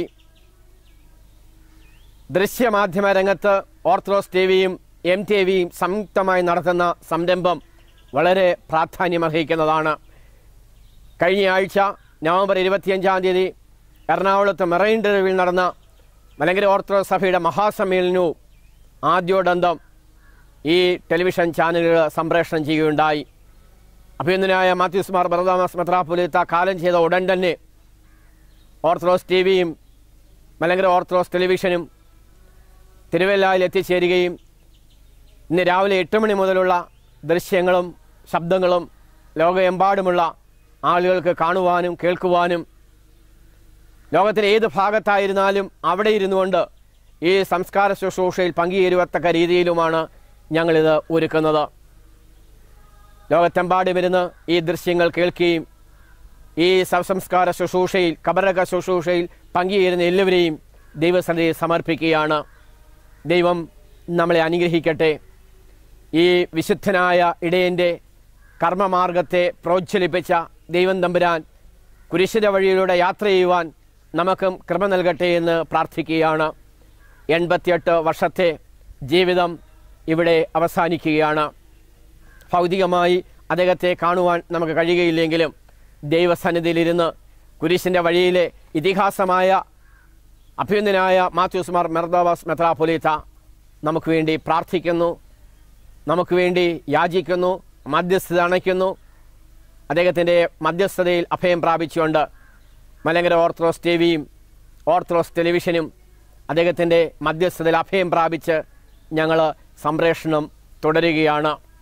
ദൃശ്യമാധ്യമ രംഗത്ത് ഓർത്തഡോക്സ് ടി വിയും എം ടി വിയും സംയുക്തമായി നടത്തുന്ന സംരംഭം വളരെ പ്രാധാന്യമർഹിക്കുന്നതാണ് കഴിഞ്ഞ ആഴ്ച നവംബർ ഇരുപത്തിയഞ്ചാം തീയതി എറണാകുളത്ത് മെറൈൻ ഡ്രൈവിൽ നടന്ന മലങ്കര ഓർത്തഡോക്സ് സഭയുടെ മഹാസമ്മേളനവും ആദ്യോടന്തം ഈ ടെലിവിഷൻ ചാനലുകൾ സംപ്രേഷണം ചെയ്യുകയുണ്ടായി അഭിനന്ദനായ മാത്യൂസ് മാർ ബറദാമസ് മെത്രാപൊലിത്ത കാലം ചെയ്ത ഉടൻ തന്നെ ഓർത്തഡോക്സ് ടി വിയും മലങ്കര ഓർത്തഡോക്സ് ടെലിവിഷനും തിരുവല്ലയിൽ എത്തിച്ചേരുകയും ഇന്ന് രാവിലെ എട്ട് മണി മുതലുള്ള ദൃശ്യങ്ങളും ശബ്ദങ്ങളും ലോകമെമ്പാടുമുള്ള ആളുകൾക്ക് കാണുവാനും കേൾക്കുവാനും ലോകത്തിലെ ഏത് ഭാഗത്തായിരുന്നാലും അവിടെ ഇരുന്നുകൊണ്ട് ഈ സംസ്കാര ശുശ്രൂഷയിൽ പങ്കുചേരുവത്തക്ക രീതിയിലുമാണ് ഞങ്ങളിത് ഒരുക്കുന്നത് ലോകത്തെമ്പാടും ഇരുന്ന് ഈ ദൃശ്യങ്ങൾ കേൾക്കുകയും ഈ ശവസംസ്കാര ശുശ്രൂഷയിൽ കബറക ശുശ്രൂഷയിൽ പങ്കുചേരുന്ന എല്ലാവരെയും ദൈവസന്നിധി സമർപ്പിക്കുകയാണ് ദൈവം നമ്മളെ അനുഗ്രഹിക്കട്ടെ ഈ വിശുദ്ധനായ ഇടയൻ്റെ കർമ്മമാർഗത്തെ പ്രോജ്വലിപ്പിച്ച ദൈവം തമ്പുരാൻ കുരിശിൻ്റെ വഴിയിലൂടെ യാത്ര ചെയ്യുവാൻ നമുക്കും കൃപ നൽകട്ടെ എന്ന് പ്രാർത്ഥിക്കുകയാണ് എൺപത്തിയെട്ട് വർഷത്തെ ജീവിതം ഇവിടെ അവസാനിക്കുകയാണ് ഭൗതികമായി അദ്ദേഹത്തെ കാണുവാൻ നമുക്ക് കഴിയുകയില്ലെങ്കിലും ദൈവസന്നിധിയിലിരുന്ന് കുരിശിൻ്റെ വഴിയിലെ ഇതിഹാസമായ അഭ്യുന്നനായ മാത്യൂസ് മാർ മെർദോവാസ് മെത്രാപൊലീത്ത നമുക്ക് വേണ്ടി പ്രാർത്ഥിക്കുന്നു നമുക്ക് വേണ്ടി യാചിക്കുന്നു മധ്യസ്ഥത അണയ്ക്കുന്നു അദ്ദേഹത്തിൻ്റെ മധ്യസ്ഥതയിൽ അഭയം പ്രാപിച്ചുകൊണ്ട് മലങ്കര ഓർത്തഡോക്സ് ടി വിയും ഓർത്തഡോക്സ് ടെലിവിഷനും അദ്ദേഹത്തിൻ്റെ മധ്യസ്ഥതയിൽ അഭയം പ്രാപിച്ച് ഞങ്ങൾ സംപ്രേഷണം തുടരുകയാണ്